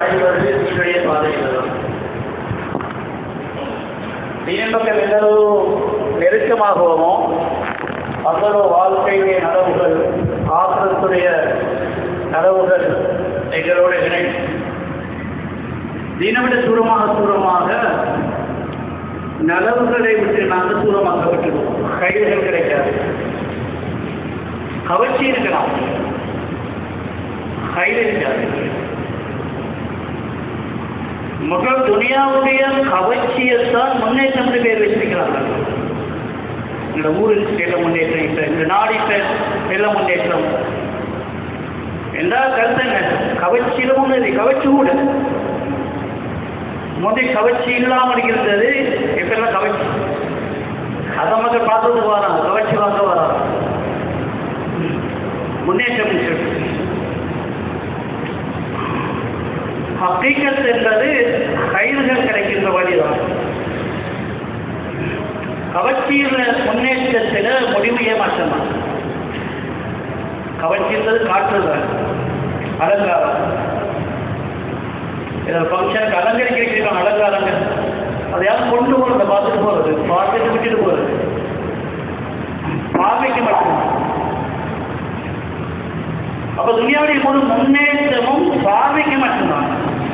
அடிவது தீனுடைய பாதையில் தான் தீனின் பக்கம் எந்தளவு நெருக்கமாகவோ அவ்வளவு வாழ்க்கையுடைய நலவுகள் ஆசிரத்துடைய நலவுகள் எங்களோடு இணை தீனை விட தூரமாக தூரமாக நலவுகளை விட்டு நாங்கள் தூரமாக விட்டுருவோம் கைதுகள் கிடைக்காது கவர்ச்சி இருக்கலாம் கைது இருக்காது மக்கள் துனியாவுடைய கவர்ச்சியத்தான் முன்னேற்றம் என்று பேர் வச்சிருக்கிறார்கள் இந்த ஊரில் எல்லாம் முன்னேற்றம் இப்ப இந்த நாடு இப்ப எல்லாம் முன்னேற்றம் எல்லா கருத்துங்க கவர்ச்சியிலும் ஒன்று கவர்ச்சி கூட முந்தைய கவர்ச்சி இல்லாமல் இருந்தது இப்ப எல்லாம் கவர்ச்சி அதை மக்கள் பார்த்ததுக்கு வராங்க கவர்ச்சி வாங்க வராங்க முன்னேற்றம் சொல்லி ஹக்கீக்கத் என்பது கைதுகள் கிடைக்கின்ற வழிதான் கவர்ச்சியில் முன்னேற்றத்தில் முடிவு ஏமாற்றம் தான் கவர்ச்சி என்பது காற்றுதான் அலங்காரம் இதில் ஃபங்க்ஷனுக்கு அலங்கரிக்கிறோம் அலங்காரங்கள் அதையாவது கொண்டு போகிறத பார்த்துட்டு போகிறது பார்த்துட்டு விட்டுட்டு போகிறது பார்வைக்கு மட்டும்தான் அப்ப துனியாவுடைய முழு முன்னேற்றமும் பார்வைக்கு மட்டும்தான்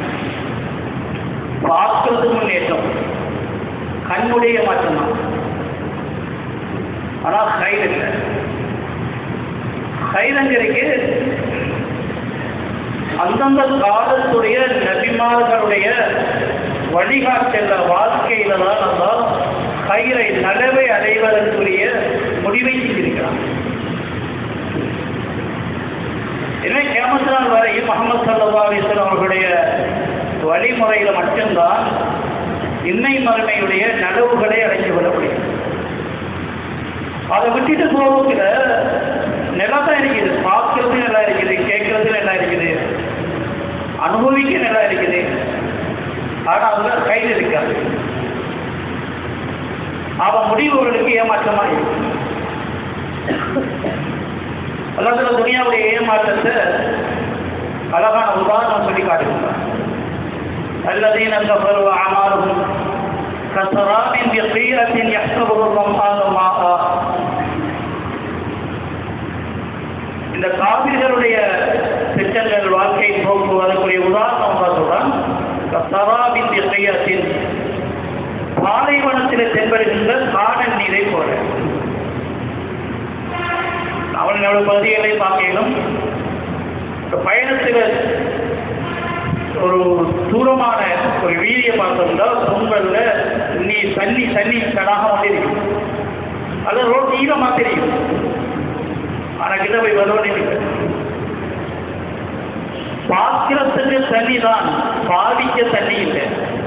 பார்க்கிறது முன்னேற்றம் கண்ணுடைய மட்டும்தான் ஆனா கயிறு இல்லை கைதங்கரைக்கு அந்தந்த காலத்துடைய நபிமார்களுடைய வழிகாட்டல வாழ்க்கையில தான் நம்ம கயிறை நலவை அடைவதற்குரிய முடிவை செஞ்சிருக்கிறான் எனவே கேமத்து நாள் வரை முகமது சல்லா அலிஸ்லாம் அவர்களுடைய வழிமுறையில மட்டும்தான் இன்னை மறுமையுடைய நனவுகளை அடைஞ்சு கொள்ள முடியும் அதை விட்டுட்டு போகல நிலத்தான் இருக்குது பார்க்கறது நல்லா இருக்குது கேட்கறது நல்லா இருக்குது அனுபவிக்க நல்லா இருக்குது ஆனா அதுல கையில் இருக்காது அவன் முடிவுகளுக்கு ஏமாற்றமா இருக்கும் அல்லாத துனியாவுடைய ஏமாற்றத்தை அழகான உதாரணம் சொல்லி காட்டுகிறார் الذين كفروا أعمالهم كسراب بقيعة يحسبه الظمآن ماء இந்த காவிர்களுடைய திட்டங்கள் வாழ்க்கை போக்குவதற்குரிய உதாரணம் சொல்றான் சராபின் திசையத்தின் பாலைவனத்தில் தென்படுகின்ற காணல் நீரை போல அவனோட பகுதிகளை பார்க்கணும் பயணத்தில் ஒரு தூரமான ஒரு வீதியை பார்த்தோம்னா பொங்கல்ல நீ தண்ணி தண்ணி தடாக மாட்டிருக்கும் அது ரோட் ஈரமா தெரியும் ஆனா கிட்ட போய் வருவனே இல்லை பாத்திரத்துக்கு தண்ணி தான் பாதிக்க தண்ணி இல்லை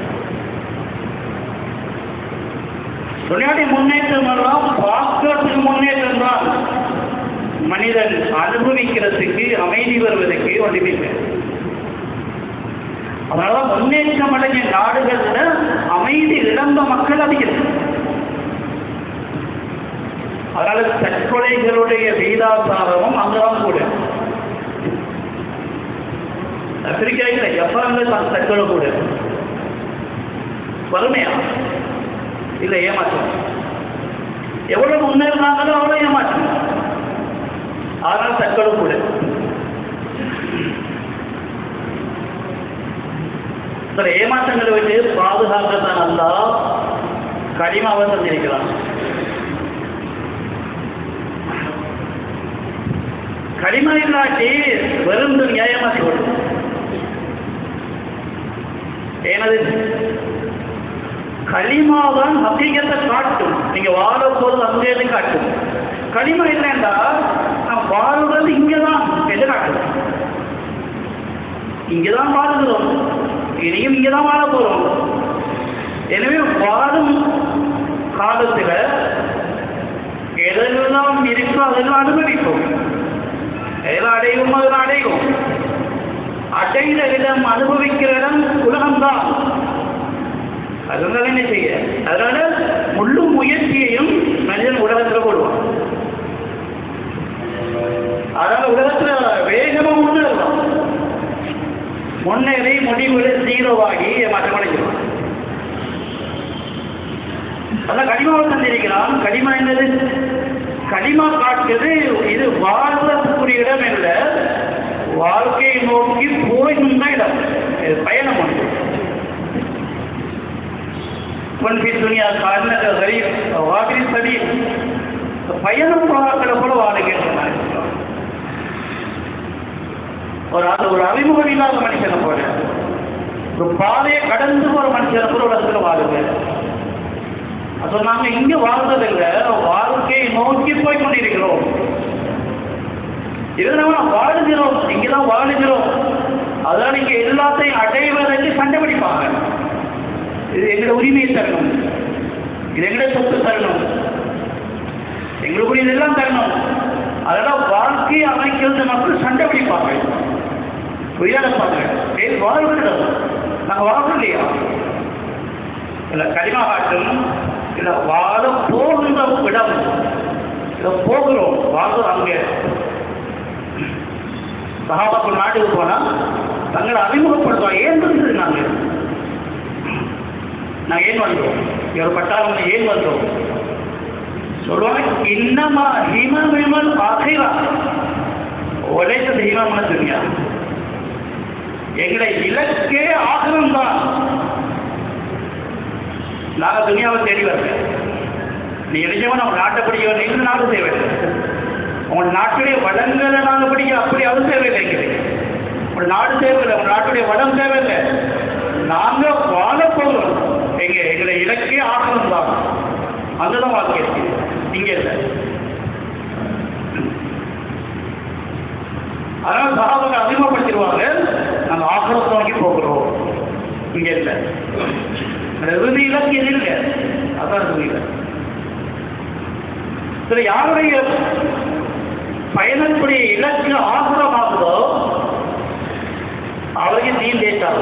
துணியாடி முன்னேற்றம் எல்லாம் பாத்திரத்துக்கு முன்னேற்றம் தான் மனிதன் அனுபவிக்கிறதுக்கு அமைதி வருவதற்கு ஒன்றுமில்லை அதனால முன்னேற்றம் அடைஞ்ச நாடுகள்ல அமைதி இழந்த மக்கள் அதிகம் அதனால தற்கொலைகளுடைய வீதாசாரமும் அங்கதான் கூட ஆப்பிரிக்காவில் ஜப்பான்ல தான் தற்கொலை கூட வறுமையா இல்ல ஏமாற்றம் எவ்வளவு முன்னேறினாங்களோ அவ்வளவு ஏமாற்றம் ஆனால் தற்கொலை கூட சில ஏமாற்றங்களை விட்டு பாதுகாக்கத்தான் அல்லா கடிமாவை தந்திருக்கிறான் கடிமா இல்லாட்டி வெறும் நியாயமாக்கி விடும் ஏனது களிமாதான் ஹக்கீகத்தை காட்டும் நீங்க வாழ போது அங்கேயிருந்து காட்டும் களிமா இல்லைண்டா நான் வாழ்றது இங்கதான் என்று காட்டும் இங்கதான் வாழுகிறோம் இனியும் இங்கதான் வாழ போறோம் எனவே வாழும் காலத்துல எதெல்லாம் இருக்கோ அதெல்லாம் அனுபவிப்போம் எதெல்லாம் அடையும் அதெல்லாம் அடையும் அடைந்த இடம் அனுபவிக்கிற இடம் உலகம்தான் அதனால என்ன செய்ய அதனால முழு முயற்சியையும் மனிதன் உலகத்துல போடுவான் அதனால உலகத்துல வேகமா முன்னேறலாம் முன்னேறி முடிவுகள் ஜீரோவாகி மாற்றமடைஞ்சிடும் அதான் கடிமாவை தந்திருக்கிறான் கடிமா என்னது கடிமா காட்டுறது இது வாழ்வதற்குரிய இடம் இல்ல வாழ்க்கையை நோக்கி போயிடும் தான் இடம் இது பயணம் ஒன்று பொன்பி துணியா காரணக்க சரி வாகரி சரி பயணம் போராக்கிற போல வாழுகின்றன ஒரு அது ஒரு அறிமுகம் இல்லாத மனுஷனை போல ஒரு பாதையை கடந்து போற மனுஷனை கூட உலகத்துல வாழுங்க அப்ப நாங்க இங்க வாழ்ந்ததில்லை வாழ்க்கையை நோக்கி போய் கொண்டிருக்கிறோம் இது நம்ம வாழுகிறோம் இங்கதான் வாழுகிறோம் அதான் நீங்க எல்லாத்தையும் அடைவதற்கு சண்டை பிடிப்பாங்க இது எங்களோட உரிமையை தரணும் இது எங்களோட சொத்து தரணும் எங்களுக்கு இதெல்லாம் தரணும் அதெல்லாம் வாழ்க்கையை அமைக்கிறது மக்கள் சண்டை பிடிப்பாங்க உயரப்பாங்க ஏன் வாழ்கிறோம் நாங்க வாழ்றோம் இல்லையா இல்ல கரிமா காட்டும் இல்ல வாழ போகின்ற இடம் இல்ல போகிறோம் வாழ்றோம் அங்கே சகாபாக்கள் நாட்டுக்கு போனா தங்களை அறிமுகப்படுத்துவோம் ஏன் இருக்குது நாங்க நான் ஏன் வந்தோம் ஒரு பட்டாளம் ஏன் வந்தோம் சொல்லுவாங்க இன்னமா ஹிமம் விமல் ஆகிரா உழைத்தது ஹிமம்னு துணியா எங்களை இலக்கே ஆகிரம் தான் நாங்க துணியாவை தேடி வரல நீ நினைச்சவன் நம்ம நாட்டை படிக்க நீங்க நாடு தேவையில்லை உங்க நாட்டுடைய வளங்களை நாங்க படிக்க அப்படி அது தேவையில்லை எங்களுக்கு உங்க நாடு தேவையில்லை உங்க நாட்டுடைய வளம் தேவையில்லை நாங்க வாழ போகிறோம் எங்க எங்களை இலக்கே ஆகணும் தான் அங்கதான் வாழ்க்கை இருக்கு இங்க இல்லை அதனால சகாபங்கள் அதிகப்படுத்திடுவாங்க நாங்க ஆக்கிரத்தை நோக்கி போகிறோம் இங்க இல்லை இறுதி இலக்கு இது இல்லை அதான் புரியல சில யாருடைய பயணத்துடைய இலக்கு ஆசிரமாகுதோ அவருக்கு தீன் தேய்ச்சாங்க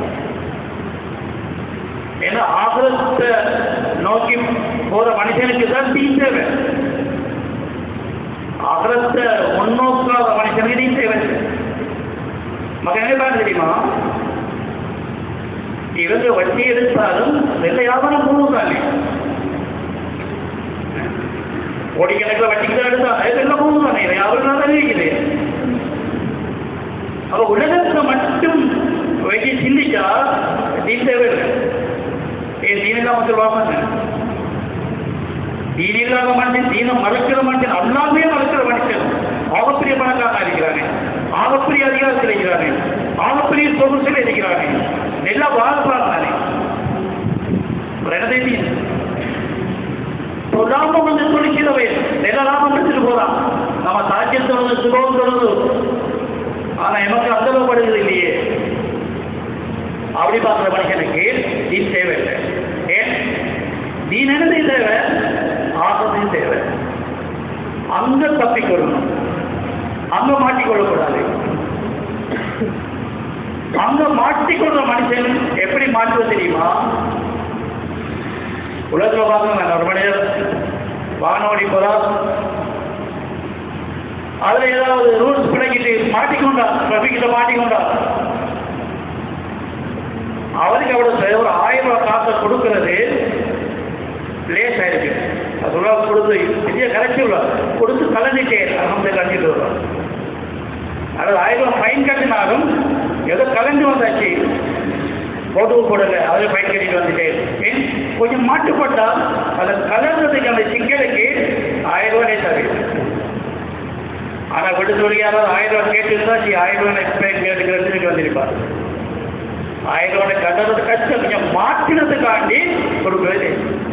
ஏன்னா ஆசிரத்தை நோக்கி போற மனுஷனுக்கு தான் தீன் தேவை ஆசிரத்தை முன்னோக்காத மனுஷனுக்கு தீன் தேவை மகன் என்ன பண்ண தெரியுமா இவங்க வட்டி எடுத்தாலும் வெள்ளை வியாபாரம் போகுதானே கோடிக்கணக்கில் வட்டிக்கு தான் எடுத்தாங்க இதெல்லாம் போகுதானே வியாபாரம் தான் இருக்குது அப்ப உலகத்துல மட்டும் வச்சு சிந்திச்சா தீன் தேவையில்லை ஏன் தீன் இல்லாம சொல்லுவாங்க தீன் இல்லாத மனுஷன் தீனம் மறக்கிற மனுஷன் அல்லாமே மறக்கிற மனுஷன் ஆகப்பெரிய பணக்காரனா இருக்கிறானே ஆகப்பெரிய அதிகாரத்தில் இருக்கிறானே ஆகப்பெரிய சொகுசில் இருக்கிறானே எல்லாம் வாழ்ப்பாங்க தானே ரெண்டதை தீன் லாபம் வந்து துணிக்கிறவை நில லாபம் எடுத்துட்டு போறான் நம்ம சாட்சியம் தொடர்ந்து சுகம் தொடர்ந்து ஆனா எமக்கு அந்தப்படுகிறது இல்லையே அப்படி பார்க்கிற மனுஷனுக்கு தீன் தேவையில்லை ஏன் தீன் என்னது தேவை ஆசத்தையும் தேவை அங்க தப்பிக்கொள்ளணும் அங்க மாட்டிக்கொள்ளக்கூடாது அங்க மாட்டிக்கொள்ற மனுஷன் எப்படி மாற்றுவது தெரியுமா உலகத்துல பார்க்கணும் ஒரு மனிதர் வாகனம் ஓடி போறா அதுல ஏதாவது ரூல்ஸ் பிழைக்கிட்டு மாட்டிக்கொண்டா டிராபிக்ல மாட்டிக்கொண்டா அவருக்கு அவ்வளவு ஒரு ஆயிரம் ரூபாய் காசை கொடுக்கிறது லேஸ் ஆயிருக்கு அது உள்ள கொடுத்து பெரிய கலைச்சி உள்ள கொடுத்து கலந்துட்டே அகமது கலந்துட்டு வருவார் அதாவது ஆயிரம் ரூபாய் ஃபைன் கட்டினாலும் ஏதோ கலந்து வந்தாச்சு போட்டு போடல அதை ஃபைன் கட்டிட்டு வந்துட்டேன் ஏன் கொஞ்சம் மாட்டுப்பட்டா அதை கலந்ததுக்கு அந்த சிக்கலுக்கு ஆயிரம் ரூபாய் லேஸ் ஆனா விட்டு சொல்லி யாராவது ஆயிரம் ரூபாய் கேட்டுருந்தா சி ஆயிரம் ரூபாய் எக்ஸ்பிளைன் கேட்டுக்கிறதுக்கு வந்திருப்பார் ஆயிரம் ரூபாய் கட்டுறது கஷ்டம் கொஞ்சம் மாற்றினதுக்காண்டி ஒரு வேலை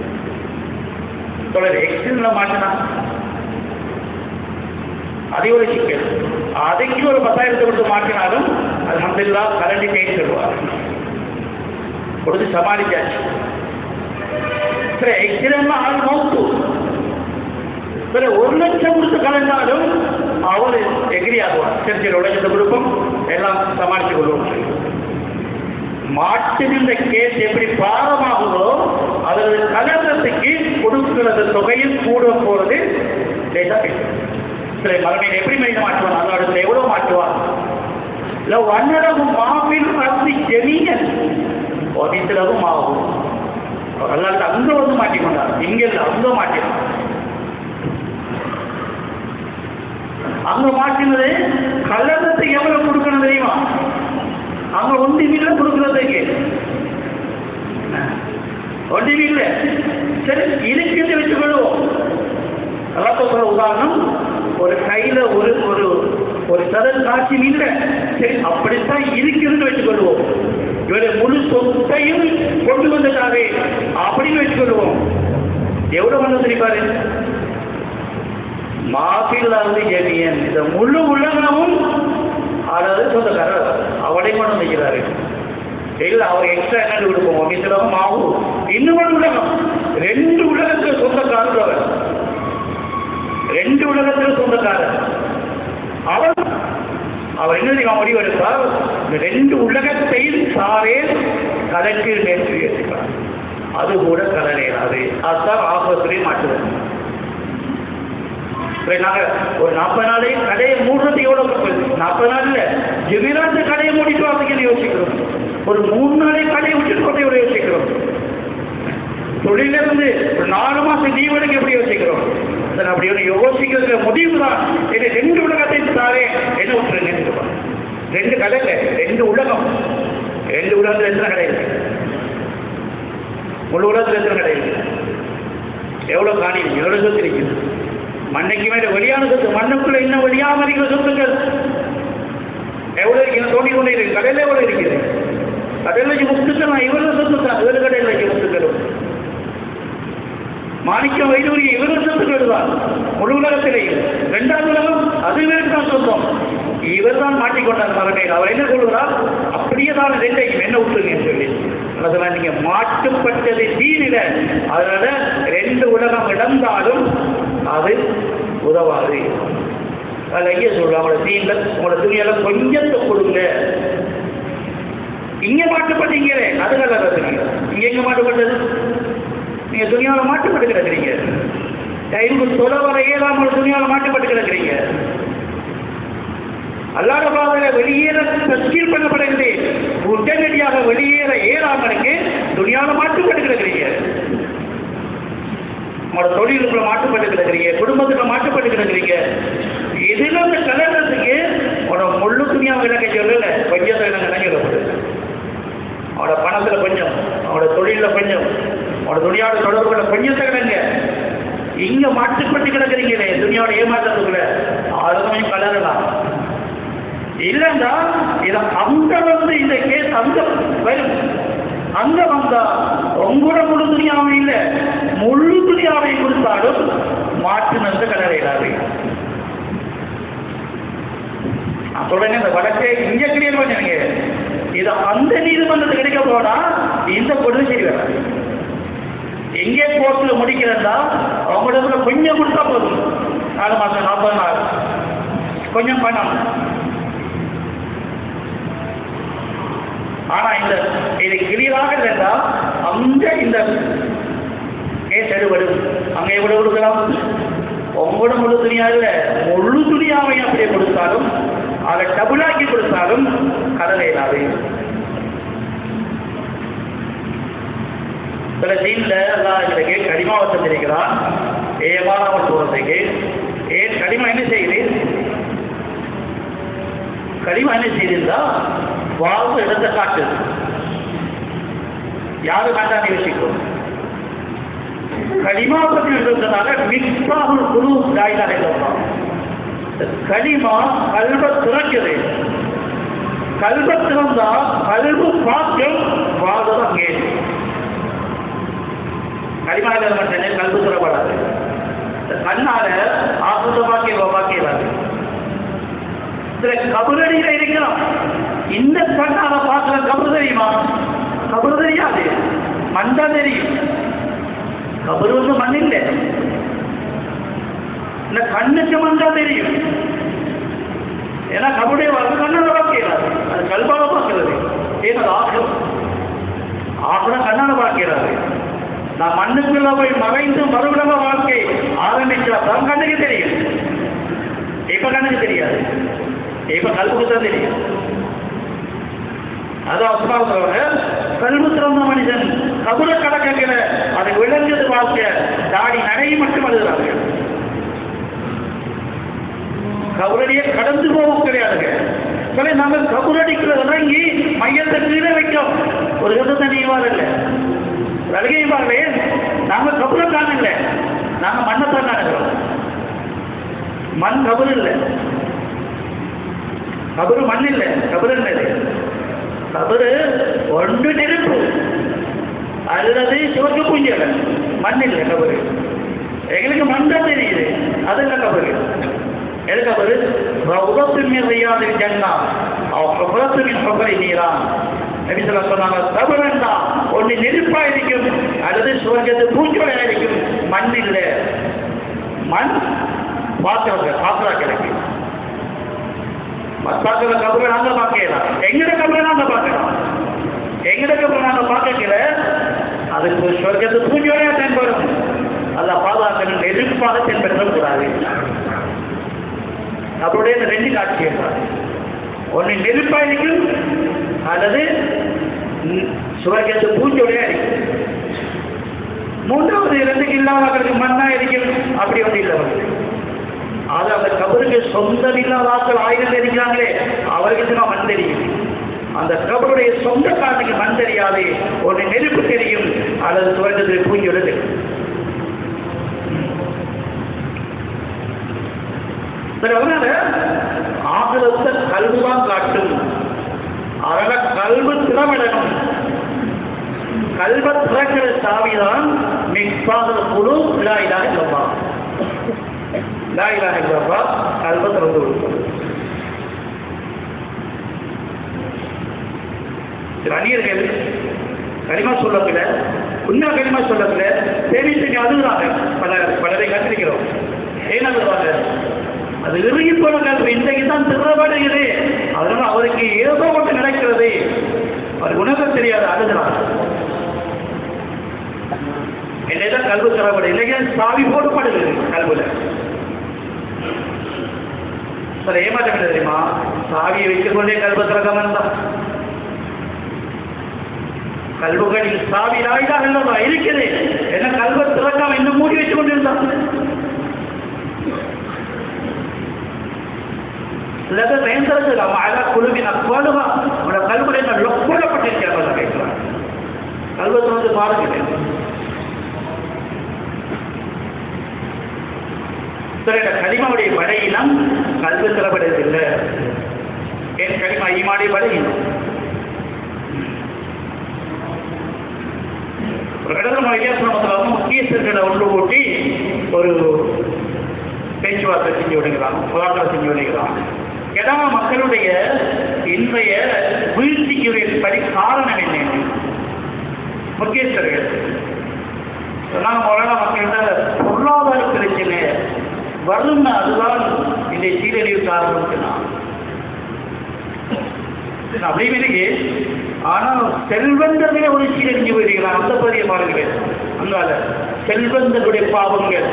தொடர் எக்ஸ்டன்ல மாட்டினா அதே ஒரு சிக்கல் அதுக்கு ஒரு பத்தாயிரத்தை கொடுத்து மாற்றினாலும் அது அஹமதுல்லா கரண்டி தேடி தருவார் கொடுத்து சமாளிச்சாச்சு சரி எக்ஸ்டன்ல ஆள் மௌத்து சரி ஒரு லட்சம் கொடுத்து கலந்தாலும் அவர் எகிரி ஆகுவார் சரி சரி உலகத்தை கொடுப்போம் எல்லாம் சமாளித்துக் கொள்வோம் மாட்டுகின்ற கேஸ் எப்படி பாரமாகுதோ அதோட கலந்தத்துக்கு கொடுக்கிறது தொகையில் கூட போறது லேசா பேசும் சரி மகனை எப்படி மனித மாற்றுவான் அதோட எவ்வளவு மாற்றுவான் لو أن له ما في الأرض جميعا ومثله معه அல்லாட்ட அங்க வந்து மாட்டிக்கொண்டார் இங்க இல்ல அங்க மாட்டினார் அங்க மாட்டினது கலரத்தை எவ்வளவு கொடுக்கணும் தெரியுமா அங்க ஒன்று வீட்டுல கொடுக்கறதுக்கு ஒன்று வீட்டுல சரி இருக்குன்னு வச்சுக் கொள்வோம் அதான் சொல்ற உதாரணம் ஒரு கையில ஒரு ஒரு ஒரு சதல் காட்சி இல்லை சரி அப்படித்தான் இருக்குன்னு வச்சுக் கொள்வோம் இவரை முழு சொத்தையும் கொண்டு வந்துட்டாரே அப்படின்னு வச்சுக் கொள்வோம் எவ்வளவு பண்ண தெரிப்பாரு மாபில்லாந்து ஜெமியன் இந்த முழு உலகமும் அதாவது சொந்தக்காரர் அவனை கொண்டு வைக்கிறாரு இல்ல அவர் எக்ஸ்ட்ரா என்ன கொடுப்போம் அப்படின்றதும் ஆகும் இன்னும் ஒரு உலகம் ரெண்டு உலகத்துக்கு சொந்தக்காரர் அவர் ரெண்டு உலகத்துக்கு சொந்தக்காரர் அவர் அவர் என்ன தெரியுமா முடிவெடுத்தார் இந்த ரெண்டு உலகத்தையும் சாரே கலக்கு நேற்று ஏற்றுக்கிறார் அது கூட கலரையாது அதுதான் ஆபத்திலே மாற்றுவது இப்ப நாங்க ஒரு நாற்பது நாளே கடையை மூடுறது எவ்வளவு நாற்பது நாள்ல ஜிவிராந்த கடையை மூடிட்டு வரதுக்கு யோசிக்கிறோம் ஒரு மூணு நாளே கடையை விட்டுட்டு வரதை எவ்வளவு யோசிக்கிறோம் தொழிலிருந்து ஒரு நாலு மாசம் லீவ் எடுக்க எப்படி யோசிக்கிறோம் சார் அப்படி ஒன்று யோசிக்கிறதுல முடிவு தான் இது ரெண்டு உலகத்தை தாரே என்ன விட்டுருங்க ரெண்டு கடை இல்லை ரெண்டு உலகம் ரெண்டு உலகத்துல எத்தனை கடை இருக்கு முழு உலகத்துல எத்தனை கடை இருக்கு எவ்வளவு காணி எவ்வளவு சொத்து இருக்குது மண்ணைக்கு மேல வெளியான சொத்து மண்ணுக்குள்ள இன்னும் வெளியாம இருக்கிற சொத்துக்கள் எவ்வளவு இருக்கு தோண்டி கொண்டே இருக்கு கடையில எவ்வளவு இருக்குது கடையில் வச்சு முத்துக்கள் இவர்கள் சொத்து தான் இவரு கடையில் வச்சு முத்துக்களும் மாணிக்கம் வைடூரி இவர்கள் சொத்துக்கள் தான் முழு உலகத்திலேயும் இரண்டாவது உலகம் அது இவருக்கு தான் சொந்தம் இவர் தான் மாட்டிக்கொண்டார் மரணையில் அவர் என்ன சொல்கிறார் அப்படியே தான் ரெண்டையும் என்ன விட்டுருங்கன்னு சொல்லி அதெல்லாம் நீங்க மாட்டுப்பட்டது தீனில அதனால ரெண்டு உலகம் இழந்தாலும் அது உதவாது அதில் எங்கே சொல்லுவாங்க அவங்களோட தீன்ல உங்களோட துணியெல்லாம் கொஞ்சத்தை கொடுங்க இங்க மாட்டுப்பட்டீங்களே அது நல்லா தெரியும் இங்க எங்க மாட்டுப்பட்டது நீங்க துணியாவில் மாட்டுப்பட்டு கிடக்குறீங்க டைமுக்கு தொலை வர ஏழாமல் துணியாவில் மாட்டுப்பட்டு கிடக்குறீங்க அல்லாத பாதையில வெளியேற தஸ்கீர் பண்ணப்படவில்லை உடனடியாக வெளியேற ஏறாமலுக்கு துணியாவில் மாட்டுப்பட்டு கிடக்குறீங்க உங்களோட தொழிலுக்குள்ள மாட்டுப்பட்டு கிடக்குறீங்க குடும்பத்துக்குள்ள மாட்டுப்பட்டு கிடக்குறீங்க இதுல இருந்து கலர்றதுக்கு உன்னோட முள்ளு துணியாவை இலக்கை சொல்லல கொஞ்சத்தை இலங்க நினைக்கிறது அவனோட பணத்துல கொஞ்சம் அவனோட தொழில கொஞ்சம் அவனோட துணியோட தொடர்புல கொஞ்சத்தை கிடங்க இங்க மாட்டுப்பட்டு கிடக்குறீங்களே துணியோட ஏமாற்றத்துக்குள்ள அது கொஞ்சம் கலரலாம் இல்லைன்னா இத அங்க வந்து இந்த கேஸ் அங்க வரும் அங்க வந்தா உங்களோட முழு துணியாவும் இல்ல முழு துணியாவை கொடுத்தாலும் மாற்று நந்த கலரையிடாது சொல்றேங்க இந்த வழக்கை இங்க கிளியர் பண்ணுங்க இது அந்த நீதிமன்றத்துக்கு கிடைக்க போனா இந்த கொடுமை சரி வராது எங்கே கோர்ட்ல முடிக்கிறதா அவங்களோட கொஞ்சம் கொடுத்தா போதும் நாலு மாசம் நாற்பது நாள் கொஞ்சம் பணம் ஆனா இந்த இது கிளியராக இருந்தா அங்க இந்த கேஸ் எடுபடும் அங்க எவ்வளவு கொடுக்கலாம் உங்களோட முழு துணியா இல்ல முழு துணியாவையும் அப்படியே கொடுத்தாலும் அதை டபுளாக்கி கொடுத்தாலும் கடலை இல்லாது சில சீன்ல எல்லாம் இதுக்கு கடிமாவை தந்திருக்கிறான் ஏமாறாமல் போறதுக்கு ஏன் கடிமா என்ன செய்யுது கடிமா என்ன செய்திருந்தா வாழ்வு இடத்தை காட்டுது யாரு வேண்டாம் யோசிக்கும் கலிமா பற்றி இருந்ததுனால மிக்சாகுல் குரு தாய்தாரை சொல்றோம் கலிமா கல்வ திறக்குது கல்வ திறந்தா கல்வு பாக்கியம் வாழ்வது அங்கே கலிமால மட்டும் கல்வு திறப்படாது கண்ணால ஆசுத பாக்கிய பாக்கியவாது சில கபரடியில இருக்கிறோம் இந்த கண்ணால பார்க்கிற கபரு தெரியுமா கபரு தெரியாது மண் தான் தெரியும் கபரு வந்து மண் இல்லை இந்த கண்ணுக்கு மண் தான் தெரியும் ஏன்னா கபருடைய வரது கண்ணால பார்க்கிறார் அது கல்பால பார்க்கிறது ஏன்னா ஆசிரம் ஆசிரம் கண்ணால பார்க்கிறாரு நான் மண்ணுக்குள்ள போய் மறைந்து மறுவிடம வாழ்க்கை ஆரம்பிச்சா தான் கண்ணுக்கு தெரியும் இப்ப கண்ணுக்கு தெரியாது இப்ப கல்புக்கு தான் தெரியும் அதான் அஸ்மாவுக்கு கல்வி திறந்த மனிதன் கபுர கடக்கிற அது விளங்குது வாழ்க்கை தாடி நடையை மட்டும் எழுதுறாங்க கபரடியை கடந்து போக கிடையாதுங்க சில நாங்கள் கபரடிக்குள்ள இறங்கி மையத்தை கீழே வைக்கும் ஒரு கதை தனியவாறு இல்லை வருகை பாருங்க நாங்க கபுரை காணல நாங்க மண்ணத்தான் காணுகிறோம் மண் கபரு இல்லை கபரு மண் இல்லை கபரு என்னது கபரு ஒன்று நெருப்பு அல்லது சிவக்கு பூஞ்சல மண் இல்லை கபரு எங்களுக்கு மண் தான் தெரியுது அது இல்லை கபரு எது கபரு ரவுதத்தின் செய்யாத ஜன்னா ரவுதத்தின் கபரை நீரான் நபிசல்ல சொன்னாங்க கபரண்டா ஒன்று நெருப்பா இருக்கும் அல்லது சுவர்க்கத்து பூஞ்சோலையா இருக்கும் மண் இல்லை மண் பாத்திரம் பாத்திரா கிடைக்கும் மத்தாக்கள கபரை நாங்க பார்க்கலாம் எங்கட கபரை நாங்க பார்க்கலாம் எங்கட கபரை நாங்க பார்க்கல அதுக்கு சொர்க்கத்து பூஜையா தென்படும் அல்ல பாதுகாக்கணும் எதிர்ப்பாக தென்பற்றக்கூடாது அவருடைய இந்த ரெண்டு காட்சி ஒன்னு நெருப்பா இருக்கும் அல்லது சுவர்க்கத்து பூஜையோடய இருக்கும் மூன்றாவது இரண்டுக்கு இல்லாதவர்களுக்கு மண்ணா இருக்கும் அப்படி ஒன்று இல்லை அது அந்த கபருக்கு சொந்தம் இல்லாதாக்கள் ஆயிரம் இருக்கிறாங்களே அவர்களுக்கு தான் மண் தெரியும் அந்த கபருடைய சொந்த காலத்துக்கு மண் தெரியாது ஒரு நெருப்பு தெரியும் அல்லது சுவர்க்கத்தில் பூஞ்சோட தெரியும் அதனால ஆகலத்தை கல்விதான் காட்டும் அதனால கல்வி திறமிடணும் கல்வ திறக்கிற சாவிதான் மிக்சாத குழு விழாயிலாக சொல்லலாம் லாயிலாக இல்லப்பா கல்வ திறந்து கொடுக்கும் அந்நியர்கள் கனிமா சொல்லப்பில உண்மை கனிமா சொல்லப்பில தேவைக்கு அழுகுறாங்க பல பலரை கண்டிருக்கிறோம் ஏன் அழுகுறாங்க அது இறுகி போன கல்வி இன்றைக்கு தான் திருடப்படுகிறது அதனால அவருக்கு ஏதோ ஒன்று நடக்கிறது அவர் உணர்வு தெரியாது அழுகிறார் என்னைதான் கல்வி தரப்பட இல்லைங்க சாவி போடப்படுகிறது கல்வில சார் ஏமாற்றம் என்ன தெரியுமா சாவியை வைத்துக் கொண்டே கல்வி திறக்காம தான் கல்வுகளில் சாவி நாய்தான் இல்லவா இருக்குது என்ன கல்வ திறக்காம இன்னும் மூடி வச்சு கொண்டிருந்தான் சிலது பயன்படுத்து நம்ம அழகா குழுவின் அப்பாடுவா அவனோட கல்வியை நான் லொக்கூடப்பட்டிருக்கிறவங்க கேட்கிறான் கல்வத்தை வந்து பாருங்க சில கனிமாவுடைய படையினம் கல்வி தரப்படுவதில்லை என் கனிமா ஈமாடைய படையினம் ஒரு கடல் மலையாசனத்தில் முக்கியஸ்தர்களை ஒன்று கூட்டி ஒரு பேச்சுவார்த்தை செஞ்சு விடுகிறான் போராட்டம் செஞ்சு விடுகிறான் ஏன்னா மக்களுடைய இன்றைய வீழ்ச்சிக்குரிய படி காரணம் என்ன முக்கியஸ்தர்கள் சொன்னாங்க மொழான மக்களிட பொருளாதார பிரச்சனை வறுமை அதுதான் இந்த சீரழிவு காரணம் சொன்னான் அப்படியே ஆனால் செல்வந்தர்களே ஒரு சீரழிஞ்சு போயிருக்கிறார் அந்த பதிய பாருங்கள் அங்கால செல்வந்தர்களுடைய பாவங்கள்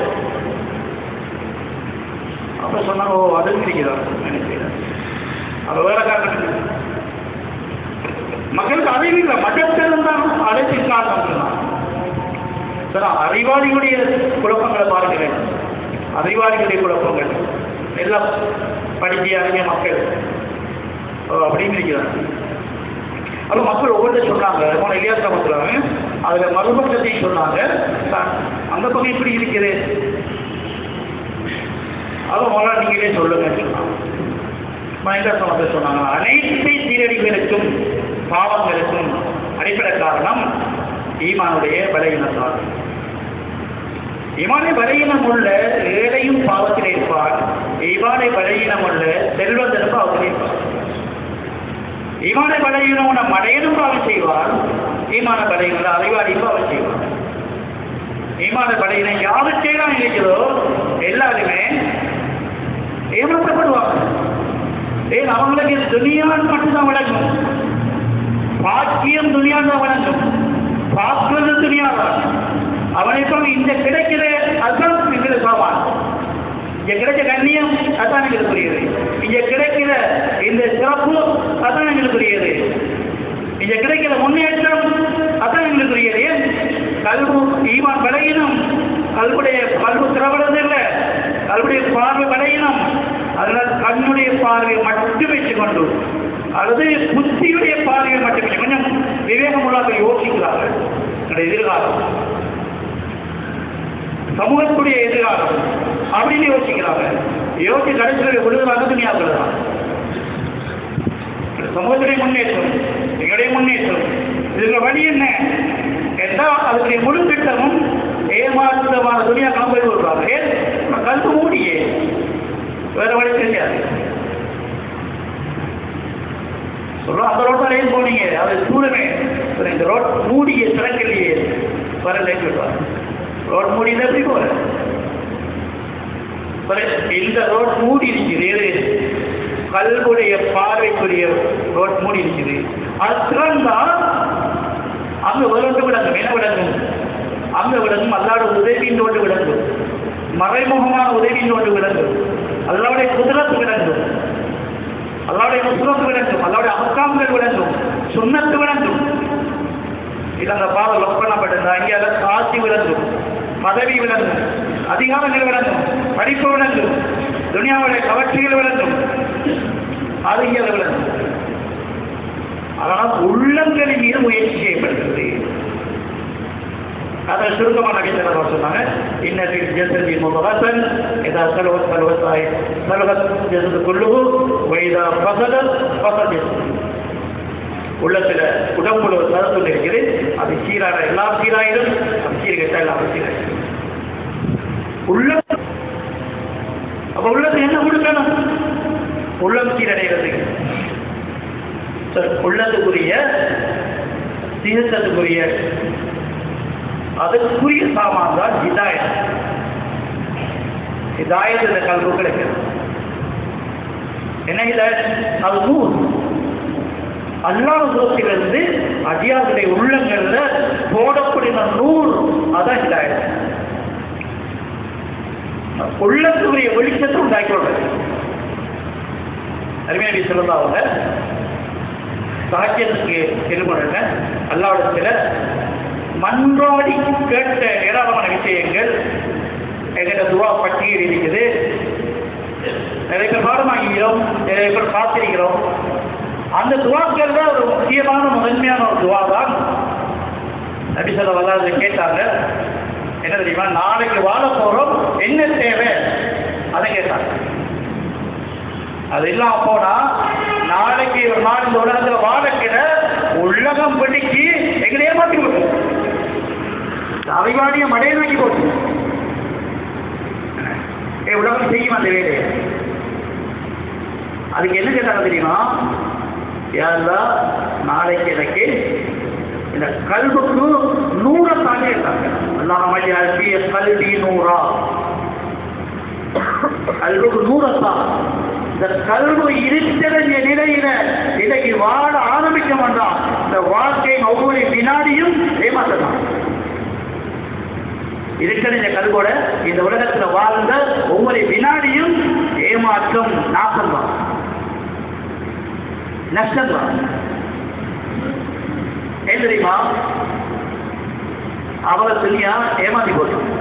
அப்ப சொன்னாங்க ஓ அது இருக்கிறார் நினைக்கிறார் அப்ப வேற காரணம் மக்களுக்கு அறிவில்லை மதத்திலும் தான் அழைத்து காரணம் சொன்னான் சார் அறிவாளிகளுடைய குழப்பங்களை பாருங்களேன் அறிவாளிகளுடைய குழப்பங்கள் எல்லாம் படிக்க அறிஞ மக்கள் அப்படின்னு இருக்கிறாங்க அப்போ மக்கள் ஒவ்வொன்றும் சொன்னாங்க போன இலியாசா சொல்றாங்க அதுல மறுபக்கத்தையும் சொன்னாங்க அந்த பக்கம் இப்படி இருக்குது அப்போ முதல்ல நீங்களே சொல்லுங்க சொன்னாங்க மனிதர் மக்கள் சொன்னாங்க அனைத்து சீரழிவுகளுக்கும் பாவங்களுக்கும் அடிப்படை காரணம் ஈமானுடைய பலகீனத்தான் ஈமானை பலகீனம் உள்ள ஏழையும் பாவத்தில் இருப்பார் ஈமானை பலகீனம் உள்ள செல்வந்தனும் பாவத்தில் இருப்பார் ஈமான பலகீனம் உன மடையனும் பாவம் செய்வார் ஈமான பலகீனம் அறிவாளியும் பாவம் செய்வார் ஈமான பலகீனம் யாரு செய்யலாம் இருக்கிறதோ எல்லாருமே ஏமாற்றப்படுவாங்க ஏன் அவங்களுக்கு துணியான் மட்டும்தான் வழங்கும் பாக்கியம் துணியான் தான் வழங்கும் பார்க்கிறது துணியாதான் அவனைக்கும் இந்த கிடைக்கிற அதுதான் எங்களுக்கு சாவான் இங்க கிடைச்ச கண்ணியம் அதான் எங்களுக்கு புரியுது இங்க கிடைக்கிற இந்த சிறப்பு அதான் எங்களுக்கு புரியுது இங்க கிடைக்கிற முன்னேற்றம் அதான் எங்களுக்குரியது ஏன் கல்வு ஈமான் விளையினம் கல்வுடைய கல்வு திரவறது இல்லை கல்வுடைய பார்வை விளையினம் அதனால் கண்ணுடைய பார்வையை மட்டும் வச்சுக் கொண்டு அல்லது புத்தியுடைய பார்வையை மட்டும் வச்சு கொஞ்சம் விவேகம் உள்ளாக யோசிக்கிறார்கள் என்னுடைய எதிர்காலம் சமூகத்துடைய எதிர்காலம் அப்படின்னு யோசிக்கிறாங்க யோசிச்சு கடைசியில் விடுதலாக துணியாக்கள் தான் சமூகத்துடைய முன்னேற்றம் எங்களுடைய முன்னேற்றம் இதுல வழி என்ன என்றால் அதுக்குரிய முழு திட்டமும் ஏமாற்றமான துணியா கம்பெனி வருவாங்க ஏன் கல்வி மூடியே வேற வழி தெரியாது சொல்றோம் அந்த ரோட் வரையும் போனீங்க அது தூரமே சரி, இந்த ரோட் மூடிய திறக்கலையே வரல சொல்லுவாங்க ரோட் மூடியில் எப்படி போற சரி, இந்த ரோட் மூடி இருக்குது கல்வுடைய பார்வைக்குரிய ரோட் மூடி இருக்குது அது திறந்தால் அங்க விளங்கு விளங்கும் என்ன விளங்கும் அங்க விளங்கும் அல்லாட உதவியின் ஒன்று விளங்கும் மறைமுகமான உதவியின் ஒன்று விளங்கும் அல்லாவுடைய குதிரத்து விளங்கும் அல்லாவுடைய முஸ்லத்து விளங்கும் அல்லாவுடைய அமக்காம்கள் விளங்கும் சுண்ணத்து விளங்கும் இது அந்த பாவம் லொக் பண்ணப்பட்டிருந்தா இங்கே அதை காட்சி விளங்கும் பதவி விளங்கும் அதிகாரங்கள் விளங்கும் படிப்பு விளங்கும் துனியாவுடைய கவர்ச்சிகள் விளங்கும் அது இங்கே அது விளங்கும் அதனால் உள்ளங்களின் மீது முயற்சி செய்யப்படுகிறது அதை சுருக்கமாக நகைத்தவர் சொன்னாங்க இன்னத்தில் ஜெசதி முகவசன் இதா சலுவத் சலுவத்தாய் சலுவத் ஜெசது குள்ளுகு வைதா பசதத் பசத் உள்ளத்துல உடம்புல ஒரு சரத்துள் இருக்குது அது சீரான எல்லாம் சீராயிடும் அது சீர்கெட்ட எல்லாம் சீராயிடும் உள்ள அப்ப உள்ளது என்ன கொடுக்கணும் உள்ளம் சீரடைகிறது சரி, உள்ளத்துக்குரிய தீர்த்தத்துக்குரிய அதுக்குரிய சாமான் தான் ஹிதாயத் ஹிதாயத் இந்த கல்வி கிடைக்கிறது என்ன ஹிதாயத் அது நூல் அல்லாஹிலிருந்து அடியாருடைய உள்ளங்கள்ல போடக்கூடிய நூல் அதான் ஹிதாயத் உள்ளத்துக்குரிய வெளிச்சத்தை உண்டாக்கி கொள்றது அருமையாடி சொல்லலாம் அவங்க சாக்கியத்துக்கு திருமணங்க அல்லாவிடத்துல மன்றாடி கேட்ட ஏராளமான விஷயங்கள் எங்கிட்ட துவா பட்டியல் இருக்குது நிறைய பேர் பாடமாகிறோம் நிறைய பேர் காத்திருக்கிறோம் அந்த துவாக்கள் தான் ஒரு முக்கியமான முதன்மையான ஒரு துவா தான் நபி சொல்ல வல்லாத கேட்டாங்க என்ன தெரியுமா நாளைக்கு வாழ போறோம் என்ன தேவை அதை கேட்டாங்க அது இல்லாம போனா நாளைக்கு ஒரு நாள் இந்த உலகத்துல வாழக்கிற உலகம் பிடிக்கு எங்களை ஏமாற்றி விடும் அவிவாடிய மடைய நோக்கி போட்டு ஏ உலகம் செய்யும் அந்த வேலையை அதுக்கு என்ன கேட்டாங்க தெரியுமா யாரெல்லாம் நாளைக்கு எனக்கு இந்த கல்வுக்கு நூறை தாண்டி இருக்காங்க அல்லாம மலையாளி கல்வி நூறா கல்வுக்கு நூறத்தான் இந்த கல்வு இருக்கிற நிலையில இன்னைக்கு வாழ ஆரம்பிக்க வேண்டாம் இந்த வாழ்க்கையின் ஒவ்வொரு வினாடியும் ஏமாற்றலாம் இருக்கிற இந்த கல்வோட இந்த உலகத்துல வாழ்ந்த ஒவ்வொரு வினாடியும் ஏமாற்றம் நாசம் தான் நஷ்டம் தான் ஏன் தெரியுமா அவளை துணியா ஏமாத்தி போட்டோம்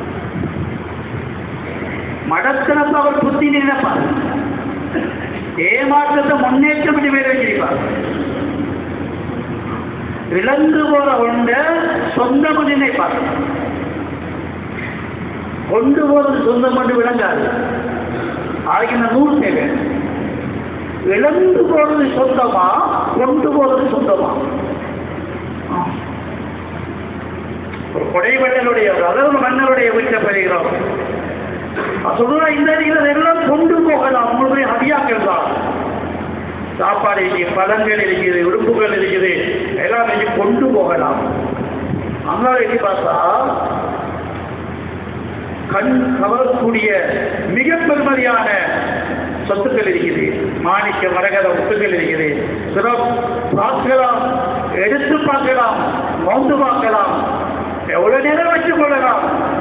மடத்தனப்ப அவர் புத்தி நினைப்பார் ஏமாற்றத்தை முன்னேற்றம் என்று பேர் வச்சிருப்பார் இழந்து போற ஒன்ற சொந்தம் என்று நினைப்பார் கொண்டு போறது சொந்தம் என்று விளங்காது அதுக்கு இந்த நூல் தேவை இழந்து போறது சொந்தமா கொண்டு போறது சொந்தமா ஆ. ஒரு கொடைவண்ணனுடைய அதாவது மன்னருடைய வீட்டை பெறுகிறோம் சொல்லுறா இந்த நீங்கள் எல்லாம் கொண்டு போகலாம் உங்களுடைய ஹதியாக்கள் தான் சாப்பாடு இருக்குது பழங்கள் இருக்குது உறுப்புகள் இருக்குது எல்லாம் நீங்க கொண்டு போகலாம் அங்கே எட்டி பார்த்தா கண் கவரக்கூடிய மிக பெருமதியான சொத்துக்கள் இருக்குது மாணிக்க மரகத முத்துக்கள் இருக்குது சில பார்க்கலாம் எடுத்து பார்க்கலாம் மௌந்து பார்க்கலாம் எவ்வளவு நேரம் வச்சுக் கொள்ளலாம்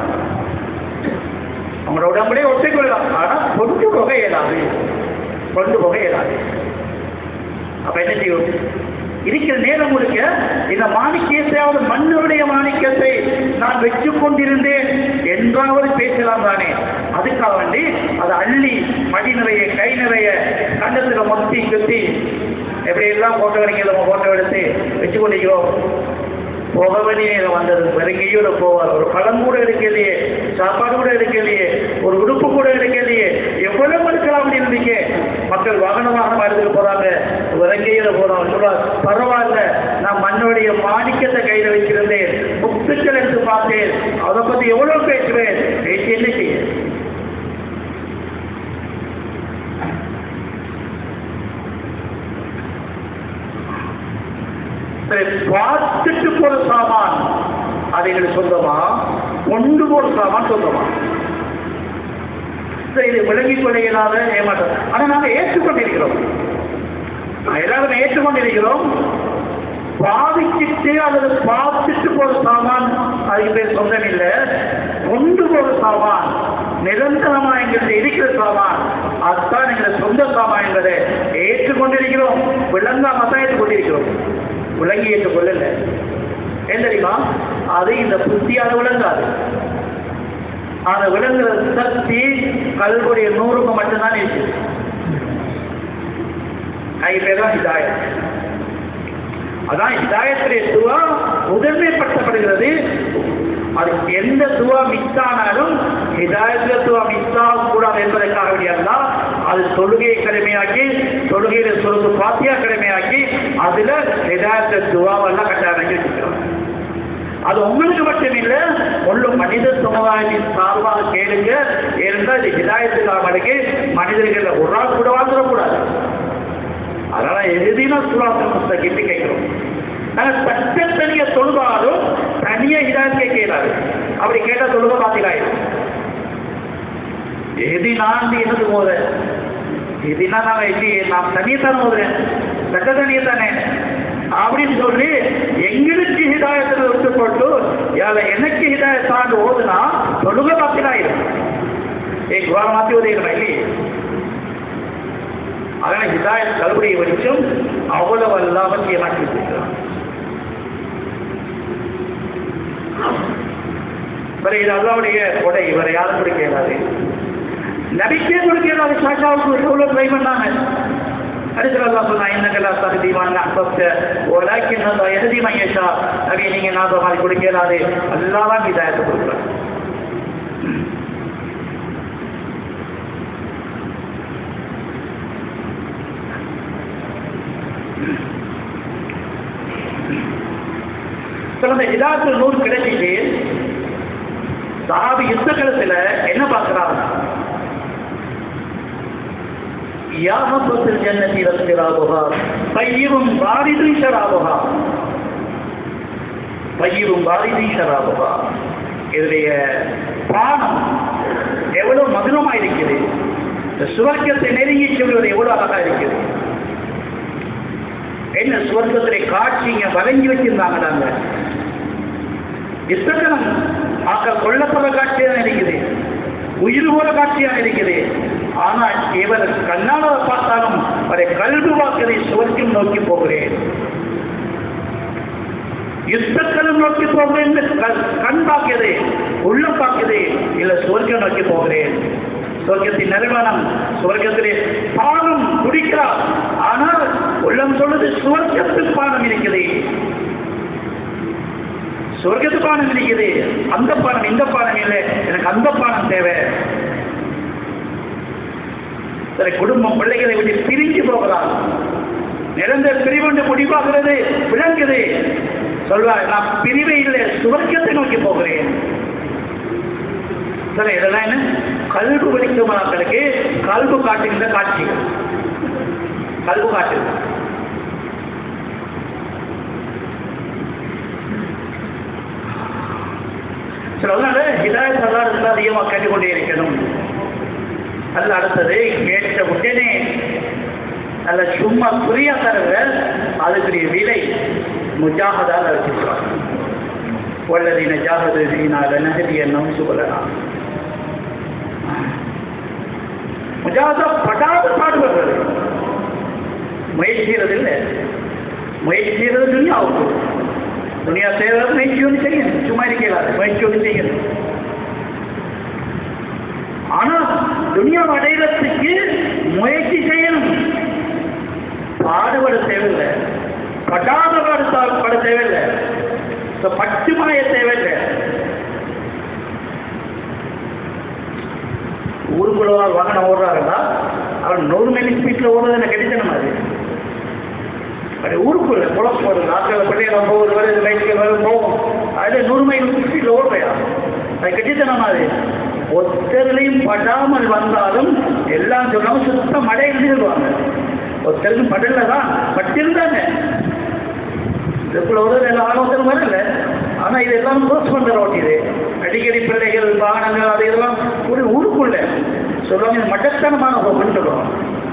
உங்களோட உடம்புலே ஒட்டிக்கொள்ளலாம் ஆனா கொண்டு போக இயலாது கொண்டு போக இயலாது அப்ப என்ன செய்யும் இருக்கிற நேரம் முழுக்க இந்த மாணிக்கத்தையாவது மண்ணுடைய மாணிக்கத்தை நான் வச்சு கொண்டிருந்தேன் என்றாவது பேசலாம் தானே அதுக்காக வேண்டி அதை அள்ளி மடி நிறைய கை நிறைய கண்டத்துல மொத்தி குத்தி எப்படி எல்லாம் போட்டோ எடுக்கிறோம் போட்டோ எடுத்து வச்சு கொண்டிருக்கிறோம் போக வேண்டிய நேரம் வந்தது வெறுங்கையோட போவார் ஒரு பழம் கூட எடுக்கலையே சாப்பாடு கூட எடுக்கலையே ஒரு உடுப்பு கூட எடுக்கலையே எவ்வளவு எடுக்கலாம் இருந்தீங்க மக்கள் வாகன வாகனம் எடுத்துட்டு போறாங்க வெறுங்கையோட போறோம் சொல்றார் பரவாயில்ல நான் மண்ணுடைய மாணிக்கத்தை கையில வச்சிருந்தேன் முத்துக்கள் எடுத்து பார்த்தேன் அதை பத்தி எவ்வளவு பேசுவேன் பேசி என்ன செய்ய பார்த்துட்டு போற சாமான் அது எங்களுக்கு சொந்தமா கொண்டு போற சாமான் சொந்தமா இது விளங்கிக் கொள்ள இயலாத ஏமாற்றம் ஆனா நாங்க ஏற்றுக்கொண்டிருக்கிறோம் எல்லாருமே ஏற்றுக்கொண்டிருக்கிறோம் பாதிச்சுட்டு அல்லது பார்த்துட்டு போற சாமான் அதுக்கு பேர் சொந்தம் இல்லை கொண்டு போற சாமான் நிரந்தரமா எங்களுக்கு இருக்கிற சாமான் அதுதான் எங்களுக்கு சொந்த சாமான் என்பதை ஏற்றுக்கொண்டிருக்கிறோம் விளங்காம தான் ஏற்றுக்கொண்டிருக்கிறோம் விளங்கி ஏற்றுக்கொள்ளல ஏன் தெரியுமா அது இந்த புத்தியால விளங்காது அந்த விளங்குற சக்தி கல்வுடைய நூறுக்கு மட்டும்தான் இருக்கு அது பேர் தான் ஹிதாயத் அதான் ஹிதாயத்துடைய துவா முதன்மைப்படுத்தப்படுகிறது அது எந்த துவா மிஸ் ஆனாலும் ஹிதாயத்துல துவா மிஸ் ஆகக்கூடாது என்பதற்காக வேண்டியதுதான் அது தொழுகையை கடமையாக்கி தொழுகையில சொல்லுக்கு பாத்தியா கடமையாக்கி அதுல ஹிதாயத்த துவாவெல்லாம் கட்டாயம் வச்சிருக்கிறோம் அது உங்களுக்கு மட்டும் இல்ல உள்ள மனித சமுதாயத்தின் சார்பாக கேளுங்க ஏனென்றால் இது ஹிதாயத்துக்காக மனிதர்கள் ஒரு நாள் கூட வாழ்ந்துடக்கூடாது அதனால எதினா சுலாசம் புஸ்தகிட்டு கேட்கிறோம் நாங்க தட்ட தனிய தொழுதாலும் தனிய ஹிதாயத் கேட்கிறாரு அப்படி கேட்டா தொழுக பாத்திராயிரும் எதி நான் என்னது போத எதினா நான் எதி நாம் தனியத்தான போதுறேன் தட்ட தனிய தானே அப்படின்னு சொல்லி எங்களுக்கு ஹிதாயத்தில் விட்டு போட்டு யார எனக்கு ஹிதாயத்தாண்டு ஓதுனா தொழுக பாத்திராயிரும் ஏ குவார மாத்தி உதயணும் இல்லையே அதனால ஹிதாயத் கல்வியை வச்சும் அவ்வளவு அல்லாமல் ஏமாற்றி இருக்கிறான் பிறகு இது அல்லாவுடைய கொடை இவரை யாரும் கொடுக்க இயலாது நபிக்கே கொடுக்க இயலாது சாக்காவுக்கு எவ்வளவு ட்ரை பண்ணாங்க அடுத்த அல்லா சொன்னா இன்னகலா தகுதிவான் அப்பப்த ஓலாக்கி நல்லா எழுதி மையஷா அப்படி நீங்க நான் மாதிரி கொடுக்க இயலாது அல்லாதான் ஹிதாயத்தை கொடுக்குறாங்க சில இதாத்துல நூல் கிடைச்சிட்டு சாபி யுத்த காலத்துல என்ன பார்க்கிறாங்க யாகப்பத்தில் ஜன்னதி ரத்திராபுகா பையவும் பாரிது ஷராபுகா பையவும் பாரிது ஷராபுகா இதனுடைய பானம் எவ்வளவு மதுரமா இருக்குது இந்த சுவர்க்கத்தை நெருங்கி சொல்வது எவ்வளவு அழகா இருக்குது என்ன சுவர்க்கத்திலே காட்சிங்க வழங்கி வச்சிருந்தாங்க நாங்க இத்தக்கணம் ஆக்கள் கொல்லப்படுற காட்சியாக இருக்குது உயிர் போல காட்சியாக இருக்குது ஆனால் இவர் கண்ணால பார்த்தாலும் அவரை கல்வி வாக்கதை சுவர்க்கம் நோக்கி போகிறேன் யுத்தக்கலம் நோக்கி போகிறேன் கண் பார்க்கிறது உள்ளம் பார்க்கிறது இல்ல சுவர்க்கம் நோக்கி போகிறேன் சுவர்க்கத்தின் நிறுவனம் சுவர்க்கத்திலே பானம் குடிக்கிறார் ஆனால் உள்ளம் சொல்லுது சுவர்க்கத்தில் பானம் இருக்குது சொர்க்கத்து பானம் இருக்குது அந்த பானம் இந்த பானம் இல்லை எனக்கு அந்த பானம் தேவை சில குடும்பம் பிள்ளைகளை விட்டு பிரிஞ்சு போகலாம் நிரந்தர பிரிவுண்டு முடிவாகிறது விளங்குது சொல்வார் நான் பிரிவே இல்லை சுவர்க்கத்தை நோக்கி போகிறேன் சில இதெல்லாம் என்ன கல்வி படிக்கும் மக்களுக்கு கல்வி காட்டுகின்ற காட்சிகள் கல்வி காட்டு சில ஹிதாயத் அல்லா இருந்தால் அதிகமாக கேட்டுக்கொண்டே இருக்கணும் அல்ல அடுத்தது கேட்ட உடனே அல்ல சும்மா புரியா தரவ அதுக்குரிய விலை முஜாகதால் அழைச்சிருக்கிறார் வல்லதீன ஜாகது தீனால நகதி என்னும் சுபலலாம் முஜாதா படாத பாடுபடுறது முயற்சிகிறது இல்லை முயற்சி செய்யறது துணியாவுக்கு துணியா செய்யறது முயற்சி ஒன்று செய்யணும் சும்மா இருக்கலாது முயற்சி ஒன்று செய்யணும் ஆனா துணியா அடைகிறதுக்கு முயற்சி செய்யணும் பாடுபட தேவையில்லை படாத பாடு பட தேவையில்லை பட்டு மாய தேவையில்லை ஊருக்குள்ள வாகனம் ஓடுறாருன்னா அவன் நூறு மைல் ஸ்பீட்ல ஓடுறது கிடைச்சன மாதிரி அது ஊருக்குள்ள குளம் போடுது நாட்கள் பிள்ளைகள் போகுது வருது பைக்கில் வரும் போகும் அது நூறு மைல் ஸ்பீட்ல ஓடுறையா அது கிடைச்சன மாதிரி ஒத்தரிலையும் படாமல் வந்தாலும் எல்லாம் சொல்லாம சுத்த மழை எழுதிடுவாங்க ஒருத்தருக்கும் படல தான் பட்டிருந்தாங்க இதுக்குள்ள ஒரு எல்லா ஆலோசனை வரல ஆனா இது எல்லாம் க்ளோஸ் பண்ற ரோட் இது அடிக்கடி பிள்ளைகள் வாகனங்கள் அது இதெல்லாம் ஒரு ஊருக்குள்ள சொல்லுவாங்க இது மட்டத்தனமான ரோடுன்னு சொல்லுவாங்க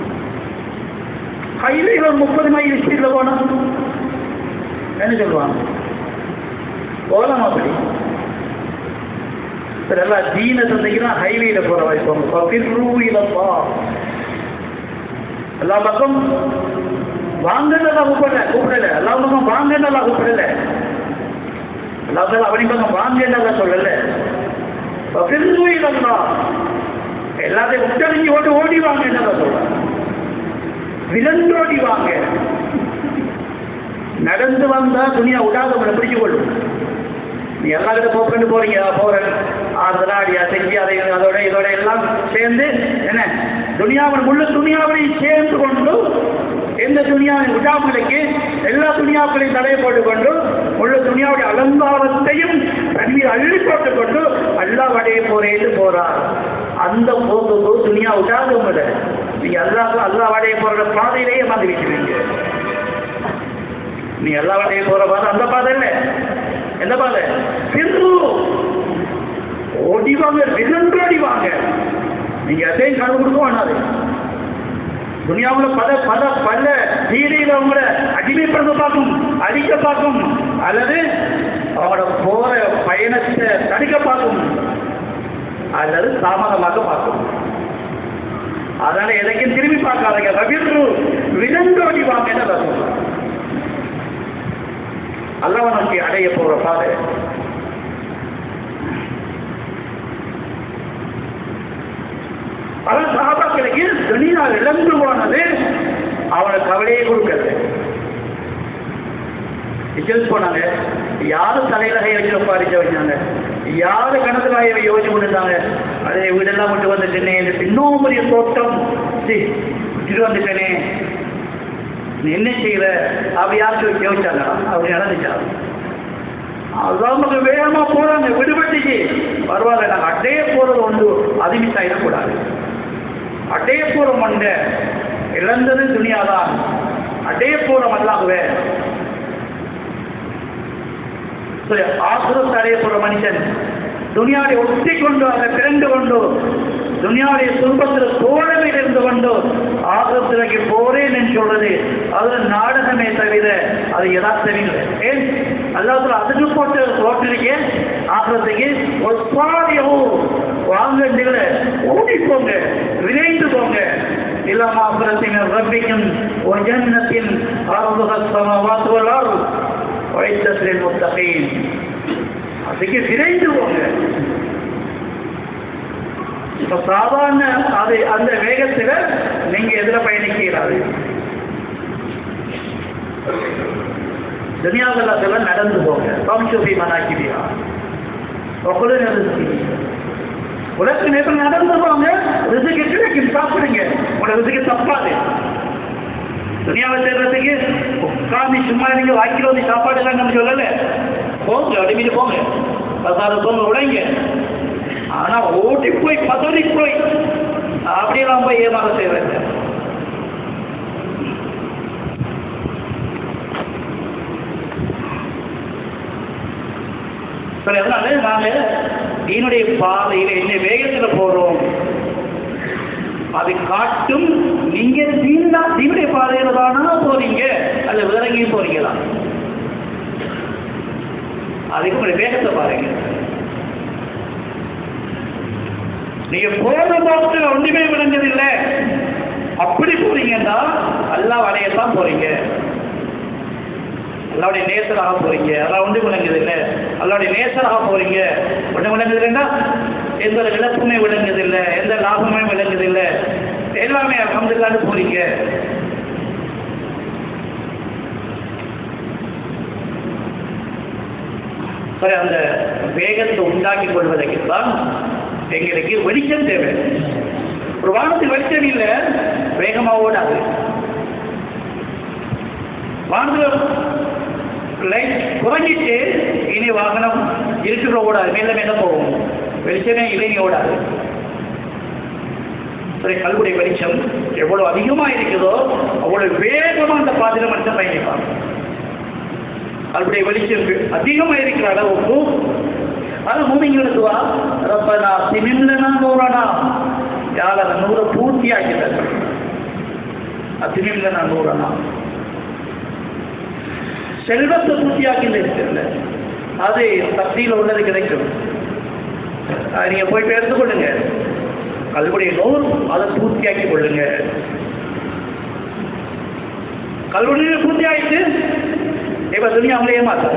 ஹைவேல ஒரு முப்பது மைல் ஸ்பீட்ல போனா என்ன சொல்லுவாங்க போகலாம் அப்படி எல்லாம் தீன தந்தைக்குனா ஹைவேல போற வாய்ப்பு எல்லா பக்கம் வாங்கலாம் கூப்பிடல கூப்பிடல எல்லா பக்கம் வாங்கலாம் கூப்பிடல எல்லா பக்கம் அவனி பக்கம் வாங்கலாம் சொல்லல எல்லாத்தையும் உட்டறிஞ்சு ஓட்டு ஓடி வாங்க என்னதான் சொல்றாங்க விலந்தோடி வாங்க நடந்து வந்தா துணியா விடாத உங்களை பிடிச்சு கொள்ளும் நீ எல்லா கிட்ட போட்டு போறீங்க போறேன் ஆதராடியா செஞ்சு அதை அதோட இதோட எல்லாம் சேர்ந்து என்ன துணியாவில் உள்ள துணியாவளை சேர்ந்து கொண்டு எந்த துணியாவை விடாமலைக்கு எல்லா துணியாக்களையும் தடை போட்டுக்கொண்டு உள்ள துணியாவுடைய அலங்காரத்தையும் தண்ணீர் அள்ளி போட்டுக்கொண்டு அல்லா வடைய போறேன்னு போறார் அந்த போக்கு துணியா விடாதவங்க நீங்க அல்லா அல்லா வடைய போற பாதையிலேயே வந்து வைக்கிறீங்க நீ எல்லா வடைய போற பாதை அந்த பாதை இல்லை எந்த பாதை பின்னு ஓடிவாங்க விலங்கு ஓடிவாங்க நீங்க எதையும் கனவு கொடுக்க வேணாது துனியாவில் பல பல பல தீரையில் அவங்கள அடிமைப்படுத்த பார்க்கும் அடிக்க பார்க்கும் அல்லது அவங்களோட போற பயணத்தை தடுக்க பார்க்கும் அல்லது தாமதமாக பார்க்கும் அதனால எதைக்கும் திரும்பி பார்க்காதீங்க ரவின்று விலங்கோடி வாங்க சொல்றாங்க அல்லவனுக்கு அடைய போற பாதை பல சாபாக்களுக்கு துணியா இழந்து போனது அவனை கவலையே கொடுக்கறது விஜல் போனாங்க யாரு தலையில கை வச்சு பாரிச்ச வச்சாங்க யாரு கணத்துல யோசிச்சு கொண்டிருந்தாங்க அதே வீடெல்லாம் விட்டு வந்துட்டேனே இந்த இன்னும் பெரிய தோட்டம் விட்டுட்டு வந்துட்டேனே நீ என்ன செய்யற அவ யாருக்கு யோசிச்சாங்க அப்படி நடந்துச்சா அதான் நமக்கு வேகமா போறாங்க விடுபட்டுச்சு பரவாயில்ல நாங்க அடைய போறது ஒன்று அதிமித்தாயிடக்கூடாது அடைய போற மண்ட இழந்தது துணியாதான் அடைய போறோம் அல்லாகவே ஆசுரத்தை அடைய போற மனுஷன் துணியாவை ஒட்டி கொண்டு அதை திரண்டு கொண்டு துணியாவுடைய துன்பத்தில் தோழமையில் இருந்து கொண்டு ஆகத்திற்கு போறேன் என்று சொல்றது அது நாடகமே தவிர அது யதார்த்தம் இல்லை ஏன் அல்லாத்துல அதுக்கு போட்டு தோற்றிருக்கேன் ஆகிறதுக்கு ஒரு பாதியோ வாங்க இல்லை ஓடி போங்க விரைந்து போங்க இல்லாம ஆபரத்தின் ரப்பிக்கும் ஒரு ஜன்னத்தின் வாத்துவலால் வைத்தத்தின் முத்தகையின் அதுக்கு விரைந்து போங்க இப்ப சாதாரண அது அந்த வேகத்துல நீங்க எதுல பயணிக்கிறாரு துனியாவில் நடந்து போங்க வம்சுபி மனாக்கிறியா ஒவ்வொரு நிறுத்தி உலக நேரத்தில் நடந்து போங்க ரிசுக்கு கிடைக்கும் சாப்பிடுங்க உங்களோட ரிசுக்கு தப்பாது துணியாவை சேர்றதுக்கு உட்காந்து சும்மா நீங்க வாக்கில் வந்து சாப்பாடு இல்லைன்னு சொல்லல போங்க அடிமையில போங்க பசாறு போங்க உடைங்க ஆனா ஓடி போய் பதறி போய் அப்படியெல்லாம் போய் ஏமாற செய்வாங்க அதனால நாங்க தீனுடைய பாதையில என்ன வேகத்துல போறோம் அது காட்டும் நீங்க தீனா தீனுடைய பாதையில தானா போறீங்க அல்ல வேற எங்கேயும் போறீங்களா அதுக்கு உங்களுடைய வேகத்தை பாருங்க நீங்க போன போக்குல ஒன்றுமே விளங்குதில்லை அப்படி போறீங்கன்னா அல்லா வரையத்தான் போறீங்க அல்லாவுடைய நேசராக போறீங்க அதெல்லாம் ஒன்று விளங்குது இல்லை அல்லாவுடைய நேசராக போறீங்க ஒன்று விளங்குது இல்லைன்னா எந்த ஒரு இழப்புமே விளங்குது இல்லை எந்த லாபமே விளங்குது இல்லை எல்லாமே அகமதுல்லான்னு போறீங்க சரி அந்த வேகத்தை உண்டாக்கி கொள்வதற்குத்தான் எங்களுக்கு வெளிச்சம் தேவை ஒரு வானத்தில் வெளிச்சம் இல்லை வேகமாக ஓடாது வானத்தில் லைட் குறைஞ்சிட்டு இனி வாகனம் இருக்கிற ஓடாது மேல மேல போகும் வெளிச்சமே இல்லை இனி ஓடாது சரி கல்வுடைய வெளிச்சம் எவ்வளவு அதிகமா இருக்குதோ அவ்வளவு வேகமா அந்த பாதையில மனுஷன் பயணிப்பான் அவருடைய வெளிச்சம் அதிகமா இருக்கிற அளவுக்கு அது மூமிங்களுக்கு வா ரப்பனா திமில்லனா நூறனா யார் அந்த நூறை பூர்த்தி ஆக்கிட்டார் அதிமில்லனா நூறனா செல்வத்தை பூர்த்தியாக்கி இருக்கிறது அது சக்தியில் உள்ளது கிடைக்கும் அது நீங்க போய் எடுத்துக் கொள்ளுங்க கல்வுடைய நூல் அதை பூர்த்தியாக்கி கொள்ளுங்க கல்வெடியை பூர்த்தி ஆயிடுச்சு இப்ப துணியா அவங்களே ஏமாத்தாது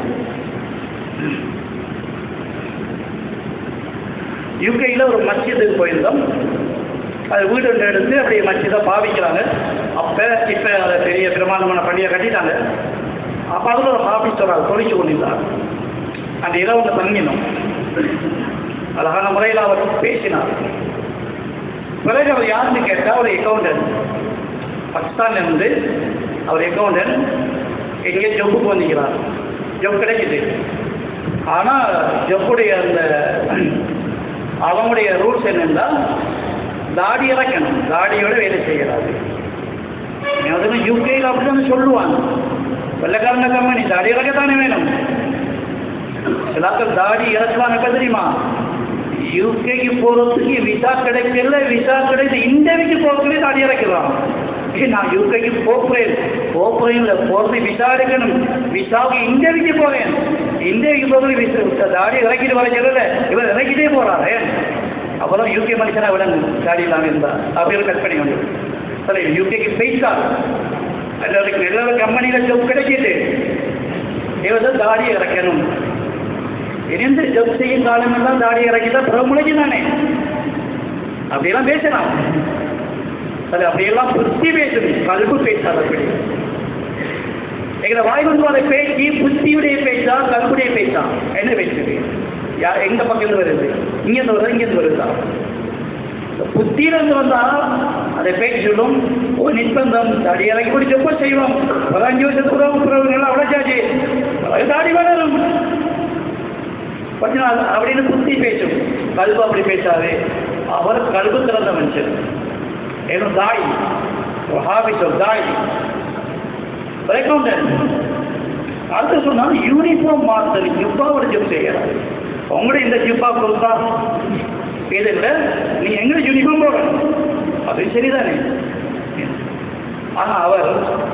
யூகேயில் ஒரு மஸ்ஜிதுக்கு போயிருந்தோம் அது வீடு ஒன்று எடுத்து அப்படியே மஸ்ஜிதை பாவிக்கிறாங்க அப்போ இப்போ அதை பெரிய பிரமாண்டமான பள்ளியை கட்டிட்டாங்க அப்போ அதில் ஒரு ஆஃபீஸர் தொழிச்சு கொண்டிருந்தார் அந்த இரவு ஒன்று தங்கினோம் அழகான முறையில் அவர் பேசினார் பிறகு அவர் யாருன்னு கேட்டால் அவர் அக்கௌண்டன்ட் பாகிஸ்தான்ல இருந்து அவர் அக்கௌண்டன்ட் எங்கே ஜப்புக்கு வந்திருக்கிறார் ஜப் கிடைக்குது ஆனால் ஜப்புடைய அந்த அவங்களுடைய ரூல்ஸ் என்னன்னா தாடி இறக்கணும் தாடியோட வேலை செய்யறாரு அதுவும் யூகேயில் அப்படிதான் சொல்லுவாங்க வெள்ளக்காரன கம்பெனி தாடி இறக்கத்தானே வேணும் சிலாக்கள் தாடி இறக்கலாம் எப்ப தெரியுமா யூகேக்கு போறதுக்கு விசா கிடைக்கல விசா கிடைத்து இந்தியாவுக்கு போறதுக்கு தாடி இறக்கலாம் நான் யூகேக்கு போகிறேன் போகிறேன் இல்லை போறது விசா எடுக்கணும் விசாவுக்கு இந்தியாவுக்கு போறேன் இந்தியாவுக்கு போகிறது விசா தாடி இறக்கிட்டு வர சொல்லல இவர் இறக்கிட்டே போறாரு அப்புறம் யூகே மனுஷனா விடணும் தாடி இல்லாமல் இருந்தா அப்படி ஒரு கற்பனை உண்டு சரி யூகேக்கு போயிட்டா எல்லாருக்கும் எல்லாரும் கம்பெனியில ஜப் கிடைக்கிது இவர் தாடி இறக்கணும் இருந்து ஜப் செய்யும் காலம் எல்லாம் தாடி இறக்கிட்டா பிரமுளைக்கு தானே அப்படியெல்லாம் பேசலாம் அது அப்படியெல்லாம் புத்தி பேசணும் கல்பு பேசாத அப்படி எங்களை வாய் வந்து அதை பேசி புத்தியுடைய பேச்சா கல்புடைய பேச்சா என்ன பேசுது யார் எந்த பக்கம் வருது இங்கிருந்து வருதா இங்கிருந்து வருதா புத்தியிலிருந்து வந்தா அதை பேச்சு சொல்லும் ஒரு நிர்பந்தம் தாடி இறக்கி பிடிச்சப்போ செய்வோம் ஒரு அஞ்சு வருஷத்துக்கு உறவு பிறகு நல்லா உழைச்சாச்சு தாடி வளரும் கொஞ்ச நாள் அப்படின்னு புத்தி பேசும் கல்பு அப்படி பேசாது அவர் கல்பு திறந்த மனுஷன் ஏதோ தாய் ஹாபிஸ் தாய் அடுத்து சொன்னால் யூனிஃபார்ம் மாத்தல் ஜிப்பாவோட ஜிப் செய்யறாரு உங்களுடைய இந்த ஜிப்பா கொடுத்தா இது இல்லை நீ எங்க யூனிஃபார்ம் போடணும் அது சரிதானே ஆனா அவர்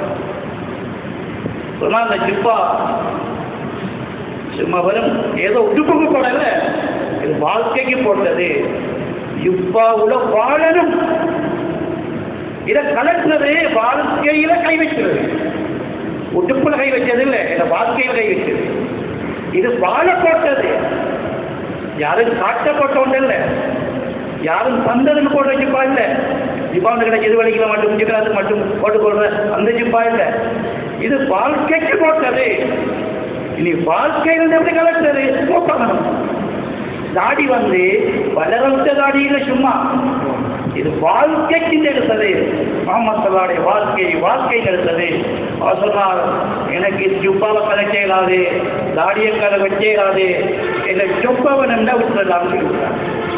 சொன்னா அந்த ஜிப்பா சும்மா வரும் ஏதோ உடுப்புக்கு போடல இது வாழ்க்கைக்கு போட்டது யுப்பாவுல வாழணும் இதை கலக்கிறது வாழ்க்கையில கை வைக்கிறது உடுப்புல கை வச்சது இல்லை இந்த வாழ்க்கையில கை வச்சது இது வாழ போட்டது யாரும் காட்டப்பட்ட ஒன்று இல்லை யாரும் தந்ததுன்னு போடுற ஜிப்பா இல்லை ஜிப்பா வந்து கிடைக்கிறது வலிக்கல மட்டும் முடிக்கிறது மட்டும் போட்டுக்கொள்ற அந்த ஜிப்பா இல்லை இது வாழ்க்கைக்கு போட்டது இனி வாழ்க்கையில் எப்படி கலக்கிறது போட்டணும் தாடி வந்து வளர்ந்த தாடி இல்லை சும்மா இது வாழ்க்கைக்கு எடுத்தது மாமத்தலாடைய வாழ்க்கை வாழ்க்கை எடுத்தது அவர் சொன்னார் எனக்கு ஜுப்பாவை கலை செய்யலாது தாடியை கலை வச்சேராது என்னை ஜொப்பவன் என்ன விட்டுலாம் சொல்லிவிட்டார்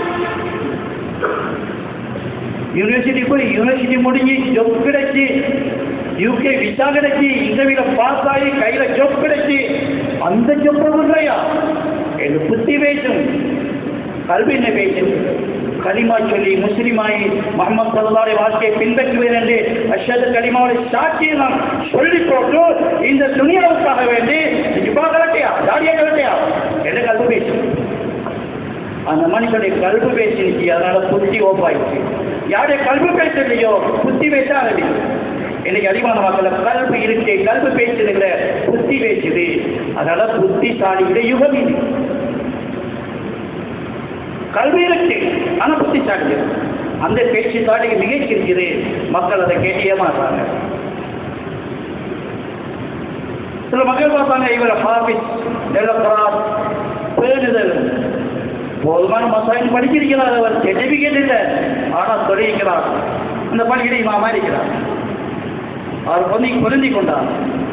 யூனிவர்சிட்டி போய் யூனிவர்சிட்டி முடிஞ்சு ஜொப் கிடைச்சி யூகே விசா கிடைச்சி இன்டர்வியூல பாஸ் ஆகி கையில ஜொப் கிடைச்சி அந்த ஜொப்ப இல்லையா என்று புத்தி பேசும் கல்வி என்ன பேசும் கலிமா சொல்லி முஸ்லிமாயி முகமது சல்லாரை வாழ்க்கையை பின்பற்றுவேன் என்று அஷது கலிமாவுடைய சாட்சியை நான் சொல்லி போட்டு இந்த துணியாவுக்காக வேண்டி இப்பா கலட்டையா தாடியா கலட்டையா என்று கல்வி பேசும் அந்த மனுஷனுடைய கல்வி பேசினுச்சு அதனால புத்தி ஓப்பாயிடுச்சு யாருடைய கல்வி பேசலையோ புத்தி பேச ஆரம்பிக்கும் இன்னைக்கு அதிகமான மக்கள் கல்வி இருக்கு கல்வி பேசுது இல்ல புத்தி பேசுது அதனால புத்திசாலியுடைய யுகம் இது கல்வி இருக்கு ஆனா புத்திசாலி இல்லை. அந்த பேச்சு தாடிக்கு மிகச்சி இருக்குது மக்கள் அதை கேட்டு ஏமாறுறாங்க சில மக்கள் பார்ப்பாங்க இவரை ஹாபிஸ் நிலப்பரார் பேணுதல் போதுமான மசாயின் படிச்சிருக்கிறார் அவர் சர்டிபிகேட் இல்லை ஆனால் தொழிக்கிறார் அந்த பணியிடை மாமா இருக்கிறார் அவர் பொருந்தி பொருந்தி கொண்டார்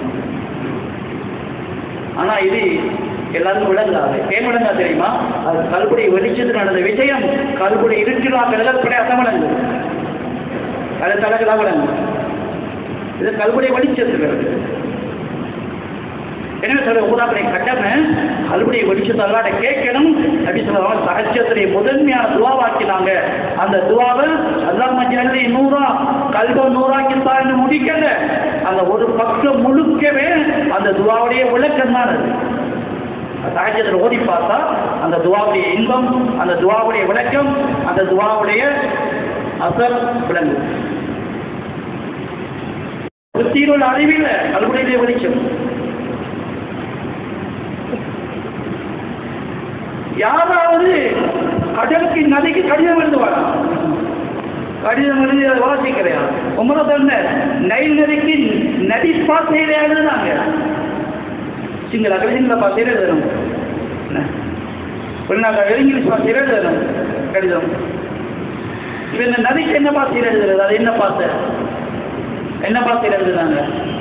ஆனா இது எல்லாருக்கும் விளங்காது ஏன் விளங்கா தெரியுமா அது கல்புடைய வெளிச்சத்து நடந்த விஷயம் கல்புடைய இருக்கிறா நிலப்படை அசமலங்கு அது தலகலா விளங்கு இது கல்புடைய வெளிச்சத்துக்கிறது எனவே சொல்ற ஊதாக்களை கடமை கல்புடைய வெளிச்சத்தை அல்லாட கேட்கணும் அப்படி சொல்லுவாங்க சகஜத்துடைய முதன்மையான துவாவாக்கினாங்க அந்த துவாவை அல்லாஹ் மஜ்ஜி நூறா கல்வ நூறாக்கித்தான் என்று முடிக்கல அந்த ஒரு பக்கம் முழுக்கவே அந்த துவாவுடைய விளக்கம் தான் அது சகஜத்தில் ஓதி பார்த்தா அந்த துவாவுடைய இன்பம் அந்த துவாவுடைய விளக்கம் அந்த துவாவுடைய அசர் விளங்கு புத்தியில் அறிவில் கல்புடைய வெளிச்சம் யாராவது கடலுக்கு நதிக்கு கடிதம் எழுதுவாரா கடிதம் எழுதி அதை வாசிக்கிறேன் உங்களை சொன்ன நைல் நதிக்கு நதி பாசையில எழுதுனாங்க சிங்கள சிங்கள பாசையில எழுதணும் வெளிநாட்டு இங்கிலீஷ் பாசையில எழுதணும் கடிதம் இப்ப இந்த நதிக்கு என்ன பாசையில எழுதுறது அது என்ன பாசை என்ன பாசையில எழுதுனாங்க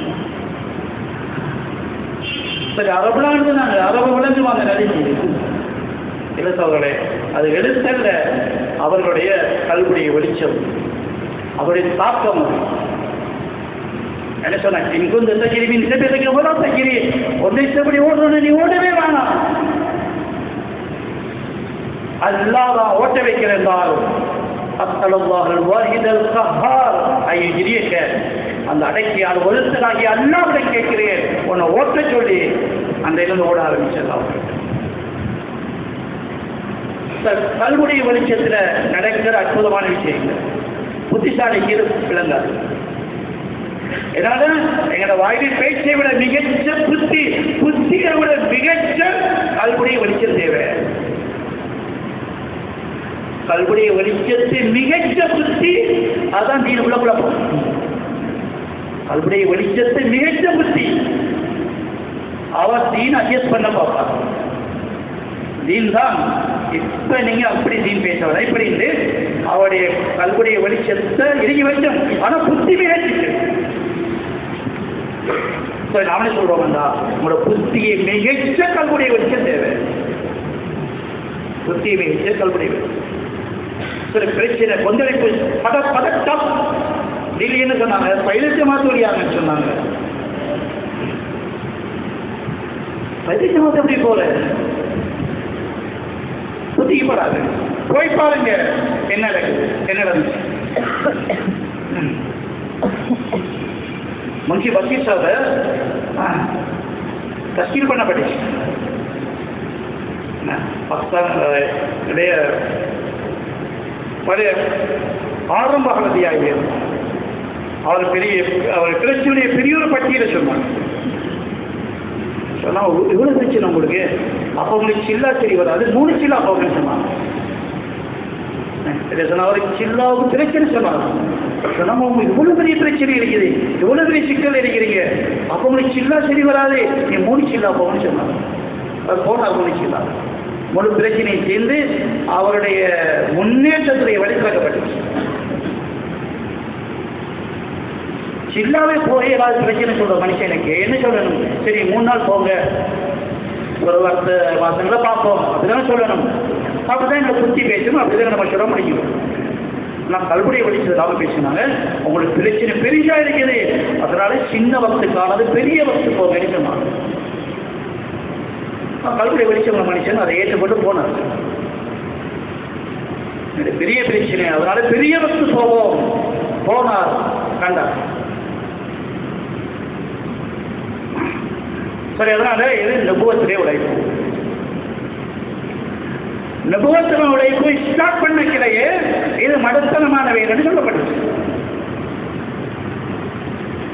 சரி அரபுலாம் எழுதுனாங்க அரபு விளங்குவாங்க நதிக்கு இளசவர்களே அது எழுத்தல்ல அவர்களுடைய கல்விடைய வெளிச்சம் அவருடைய தாக்கம் அது என்ன சொன்ன இங்குந்து தகிரி மீன் செப்பி ஓடா தகிரி ஒன்றை செப்படி ஓடணும் நீ ஓடவே வேணாம் அல்லாதான் ஓட்ட வைக்கிற என்றால் அத்தலவார்கள் வாரிதல் கஹார் ஐயக்க அந்த அடக்கியால் ஒழுத்தனாகி அல்லாவிட கேட்கிறேன் உன்னை ஓட்ட சொல்லி அந்த இருந்து ஓட ஆரம்பிச்சது அவர்கள் கல்முடைய வெளிச்சத்துல நடக்கிற அற்புதமான விஷயங்கள் புத்திசாலிக்கு இது விளங்காது இதனால எங்களோட வாயில் பேச்சை விட மிகச்ச புத்தி புத்தியை விட மிகச்ச கல்முடைய வெளிச்சம் தேவை கல்முடைய வெளிச்சத்து மிகச்ச புத்தி அதான் நீ உள்ள குழப்பம் கல்முடைய வெளிச்சத்து மிகச்ச புத்தி அவர் தீன் அட்ஜஸ்ட் பண்ண பார்ப்பார் தீன் தான் இப்ப நீங்க அப்படி தீன் பேச வர இப்படி இருந்து அவருடைய கல்குடைய வெளிச்சத்தை இறுகி வைக்கும் ஆனா புத்தி மிகச்சிட்டு நாமளே சொல்றோம்டா உங்களோட புத்தியை மிகச்ச கல்குடைய வெளிச்சம் தேவை புத்தியை மிகச்ச கல்குடைய வெளிச்சம் சில பிரச்சனை கொந்தளிப்பு பத பதட்டம் திடீர்னு சொன்னாங்க பைலட்டு மாத்தூரியாங்கன்னு சொன்னாங்க பைலட்டு மாத்த எப்படி போற புத்திக்கப்படாது போய் பாருங்க என்ன நடக்குது என்ன நடந்துச்சு முன்சி பஷீர் சார் தஸ்கீல் பண்ணப்பட்டுச்சு பாகிஸ்தானுடைய பழைய ஆரம்ப அகதியாகியது அவர் பெரிய அவர் கிளர்ச்சியுடைய பெரிய ஒரு பட்டியலை சொன்னாங்க சொன்னா இவ்வளவு பிரச்சனை உங்களுக்கு அப்ப உங்களுக்கு சில்லா சரி வராது மூணு சில்லா போகணும்னு சொன்னாங்க அவருக்கு சில்லாவுக்கு பிரச்சனை சொன்னாங்க சொன்னா உங்களுக்கு இவ்வளவு பெரிய பிரச்சனை இருக்குது இவ்வளவு பெரிய சிக்கல் இருக்கிறீங்க அப்ப உங்களுக்கு சில்லா சரி வராது நீ மூணு சில்லா போகணும்னு சொன்னாங்க அவர் போனார் மூணு சில்லா முழு பிரச்சனையை சேர்ந்து அவருடைய முன்னேற்றத்துடைய வழிகாட்டப்பட்டுச்சு சில்லாவே போய் ஏதாவது பிரச்சனை சொல்ற மனுஷனுக்கு என்ன சொல்லணும் சரி மூணு நாள் போங்க ஒரு வருஷ மாசங்களை பார்ப்போம் அப்படிதான் சொல்லணும் அப்படிதான் எங்களை புத்தி பேசணும் அப்படிதான் நம்ம சொல்ல முடியும் நான் கல்புடைய வலிச்சதாக பேசினாங்க உங்களுக்கு பிரச்சனை பெரிசா இருக்குது அதனால சின்ன வக்துக்கானது பெரிய வக்து போங்கன்னு சொன்னாங்க கல்புடைய வெளிச்சம் மனுஷன் அதை ஏற்றுக்கொண்டு போனார் இது பெரிய பிரச்சனை அதனால பெரிய வக்து போவோம் போனார் கண்டார் சரி அதனால இது நபுவத்திலே உழைப்பு நபுவத்தின உழைப்பு ஸ்டார்ட் பண்ண கிளையே இது மடத்தனமான வேலைன்னு சொல்லப்பட்டுச்சு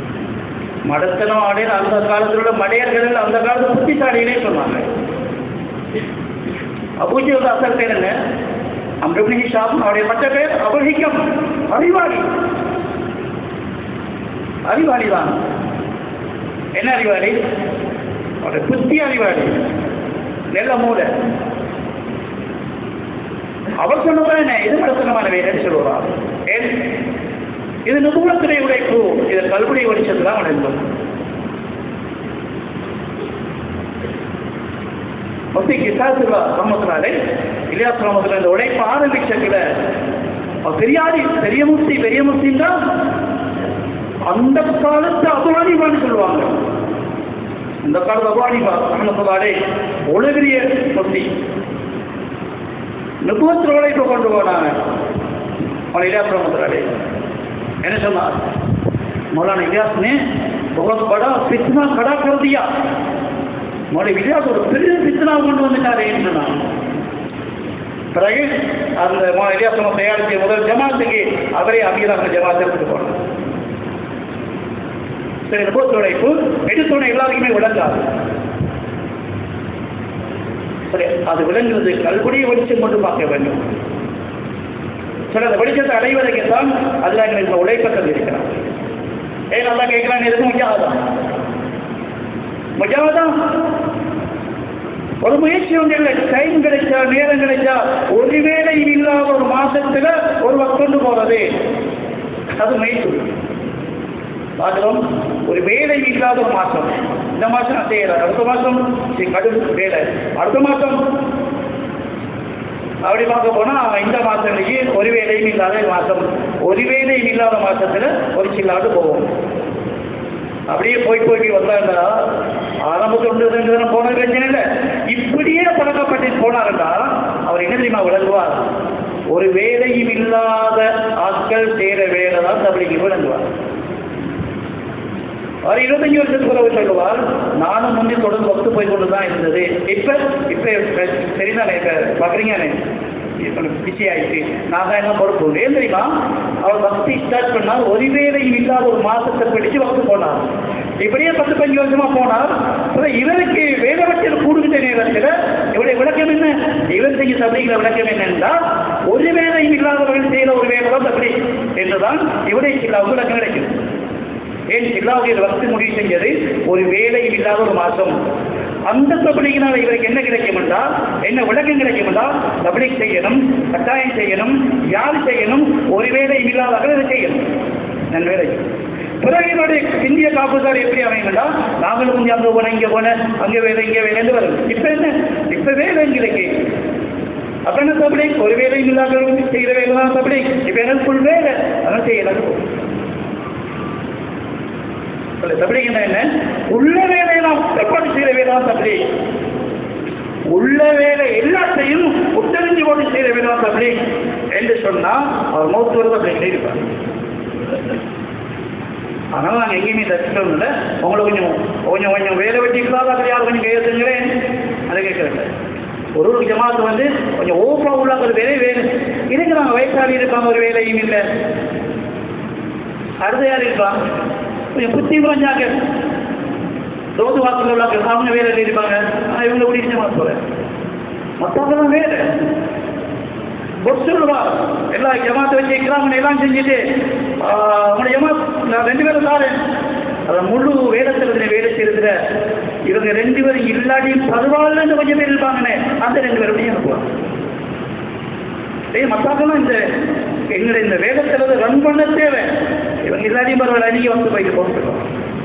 மடத்தனம் ஆடையில் அந்த காலத்தில் உள்ள மடையர்கள் அந்த காலத்து புத்திசாலிகளே சொன்னாங்க அபூஜியோட அசல் பேர் என்ன அம்ருப்னி ஷாப் அவருடைய மற்ற பேர் அபஹிக்கம் அறிவாளி அறிவாளி தான் என்ன அறிவாளி அவருடைய புத்தி அறிவாளி நல்ல மூளை அவர் சொன்னதான் என்ன இது மடத்தனமான வேலைன்னு சொல்லுவார் ஏன் இது நுபுவத்துடைய உழைப்பு இது கல்விடைய வெளிச்சத்தில் தான் வளர்ந்தோம் முத்தி கிசாசுல்லா ரமத்துனாலே இலியாஸ் ரமத்துல இந்த உழைப்பு ஆரம்பிச்சதுல பெரியாரி பெரிய முஸ்தி பெரிய முஸ்தின்னா அந்த காலத்து அபுவானிபான்னு சொல்லுவாங்க இந்த காலத்து அபுவானிபா ரமத்துனாலே உலகிரிய முஸ்தி நுபுவத்தில் உழைப்பு கொண்டு போனாங்க அவன் இலியாஸ் ரமத்துனாலே என்ன சொன்னார் मौलाना इलियास ने बहुत बड़ा फितना खड़ा कर दिया மோடி இலியாஸ் ஒரு பெரிய பித்தனா கொண்டு வந்துட்டாரு சொன்னான் பிறகு அந்த இலியாஸ் தயாரித்த முதல் ஜமாத்துக்கு அவரே அமீராக ஜமாத் எடுத்துட்டு போனார் சரி இந்த போத்து உழைப்பு எடுத்தோட எல்லாருக்குமே விளங்காது சரி அது விளங்குறது கல்குடியை வெளிச்சம் கொண்டு பார்க்க வேண்டும் சில அந்த வெளிச்சத்தை அடைவதற்கு தான் அதுல எங்களுக்கு உழைப்பை தந்திருக்கிறான் ஏன் நல்லா கேட்கிறான் எதுக்கும் முஜாதான் முஜாதான் ஒரு முயற்சி ஒன்று இல்லை டைம் கிடைச்சா நேரம் கிடைச்சா ஒரு வேலை இல்லாத ஒரு மாசத்துல ஒரு கொண்டு போறது அது முயற்சி பார்க்கிறோம் ஒரு வேலை இல்லாத ஒரு மாசம் இந்த மாசம் நான் செய்யறேன் அடுத்த மாசம் கடும் வேலை அடுத்த மாசம் அப்படி பார்க்க போனா இந்த மாசத்துலயே ஒரு வேலையும் இல்லாத மாசம் ஒரு வேலையும் இல்லாத மாசத்துல ஒரு சில்லாண்டு போவோம் அப்படியே போய் போய் வந்தாண்டா ஆரம்பத்தில் ரெண்டு போன பிரச்சனை இல்லை இப்படியே பழக்கப்பட்டு போனாருண்டா அவர் என்ன தெரியுமா விளங்குவார் ஒரு வேலையும் இல்லாத ஆட்கள் செய்கிற வேலை தான் தபிலிக்கு விளங்குவார் அவர் இருபத்தஞ்சு வருஷத்துக்கு பிறகு சொல்லுவார் நானும் முந்தி தொடர்ந்து வகுத்து போய் கொண்டு தான் இருந்தது இப்ப இப்ப சரிதானே இப்ப பாக்குறீங்க பிஸி ஆயிடுச்சு நான் தான் என்ன பொறுப்பு ஏன் தெரியுமா அவர் பக்தி ஸ்டார்ட் பண்ணார் ஒரு வேலையும் இல்லாத ஒரு மாசத்தை பிடிச்சு வகுத்து போனார் இப்படியே பத்து பஞ்சு வருஷமா போனார் இவருக்கு வேதவற்றில் கூடுகின்ற நேரத்தில் இவருடைய விளக்கம் என்ன இவர் செய்ய சபைகிற விளக்கம் என்னென்றால் ஒரு வேலையும் இல்லாதவர்கள் செய்கிற ஒரு வேலை தான் அப்படி என்றுதான் இவருடைய சில விளக்கம் கிடைக்கும் ஏன் சில்லாவுடைய வக்து முடிவு செஞ்சது ஒரு வேலையும் இல்லாத ஒரு மாசம் அந்த தபலிகினால் இவருக்கு என்ன கிடைக்கும் என்றால் என்ன விளக்கம் கிடைக்கும் என்றால் தபலிக் செய்யணும் கட்டாயம் செய்யணும் யார் செய்யணும் ஒரு வேலையும் இல்லாதவர்கள் இதை செய்யணும் நன் வேலை பிறகு என்னுடைய இந்திய காப்புதார் எப்படி அமையும்னா நாங்களும் கொஞ்சம் அங்கே போனேன் இங்கே போனேன் அங்கே வேலை இங்கே வேலைன்னு வரும் இப்ப என்ன இப்ப வேலை எங்களுக்கு அப்ப என்ன தபலிக் ஒரு வேலையும் இல்லாதவர்கள் செய்கிற வேலை தான் தபலிக் இப்ப என்ன ஃபுல் வேலை அதான் செய்யலாம் தபிலிங்கன்னா என்ன உள்ள வேலையை நாம் ஏற்பாடு செய்கிற வேலை தான் தபிலி உள்ள வேலை எல்லாத்தையும் உத்தரிஞ்சு போட்டு செய்கிற வேலை தான் தபிலி என்று சொன்னா அவர் மௌத்து வருது அப்படி இருப்பார் அதனால நாங்கள் எங்கேயுமே தச்சுட்டோம் இல்லை உங்களை கொஞ்சம் கொஞ்சம் கொஞ்சம் வேலை வெட்டிக்கலாம் அப்படி யாரும் கொஞ்சம் கையை செஞ்சுறேன் அதை கேட்கறேன் ஒரு ஒரு ஜமாத்து வந்து கொஞ்சம் ஓப்பா உள்ளாங்க ஒரு வேலை வேலை இருக்கிறாங்க வயசாளி இருப்பாங்க ஒரு வேலையும் இல்லை அடுத்த யார் இருப்பான் கொஞ்சம் புத்தி குறைஞ்சாங்க தோது வாக்குல உள்ளாங்க அவங்க வேலை இருப்பாங்க ஆனா இவங்க எப்படி இருக்க போறேன் மற்றவங்களாம் வேலை பொஸ் சொல்லுவா எல்லா ஜமாத்தை வச்சு இக்ராமன் எல்லாம் செஞ்சுட்டு உங்களை ஜமாத் நான் ரெண்டு பேரும் தாரேன் அதை முழு வேதத்தில் வேலை செய்யறதுல இவங்க ரெண்டு பேரும் இல்லாடி பரவாயில்லன்னு கொஞ்சம் பேர் இருப்பாங்கன்னு அந்த ரெண்டு பேரும் அனுப்புவாங்க ஏய் மத்தாக்கெல்லாம் இந்த எங்களை இந்த வேதத்தில் ரன் பண்ண தேவை இவங்க எல்லாரையும் பரவாயில்ல நீங்க வந்து போயிட்டு போட்டுருக்கோம்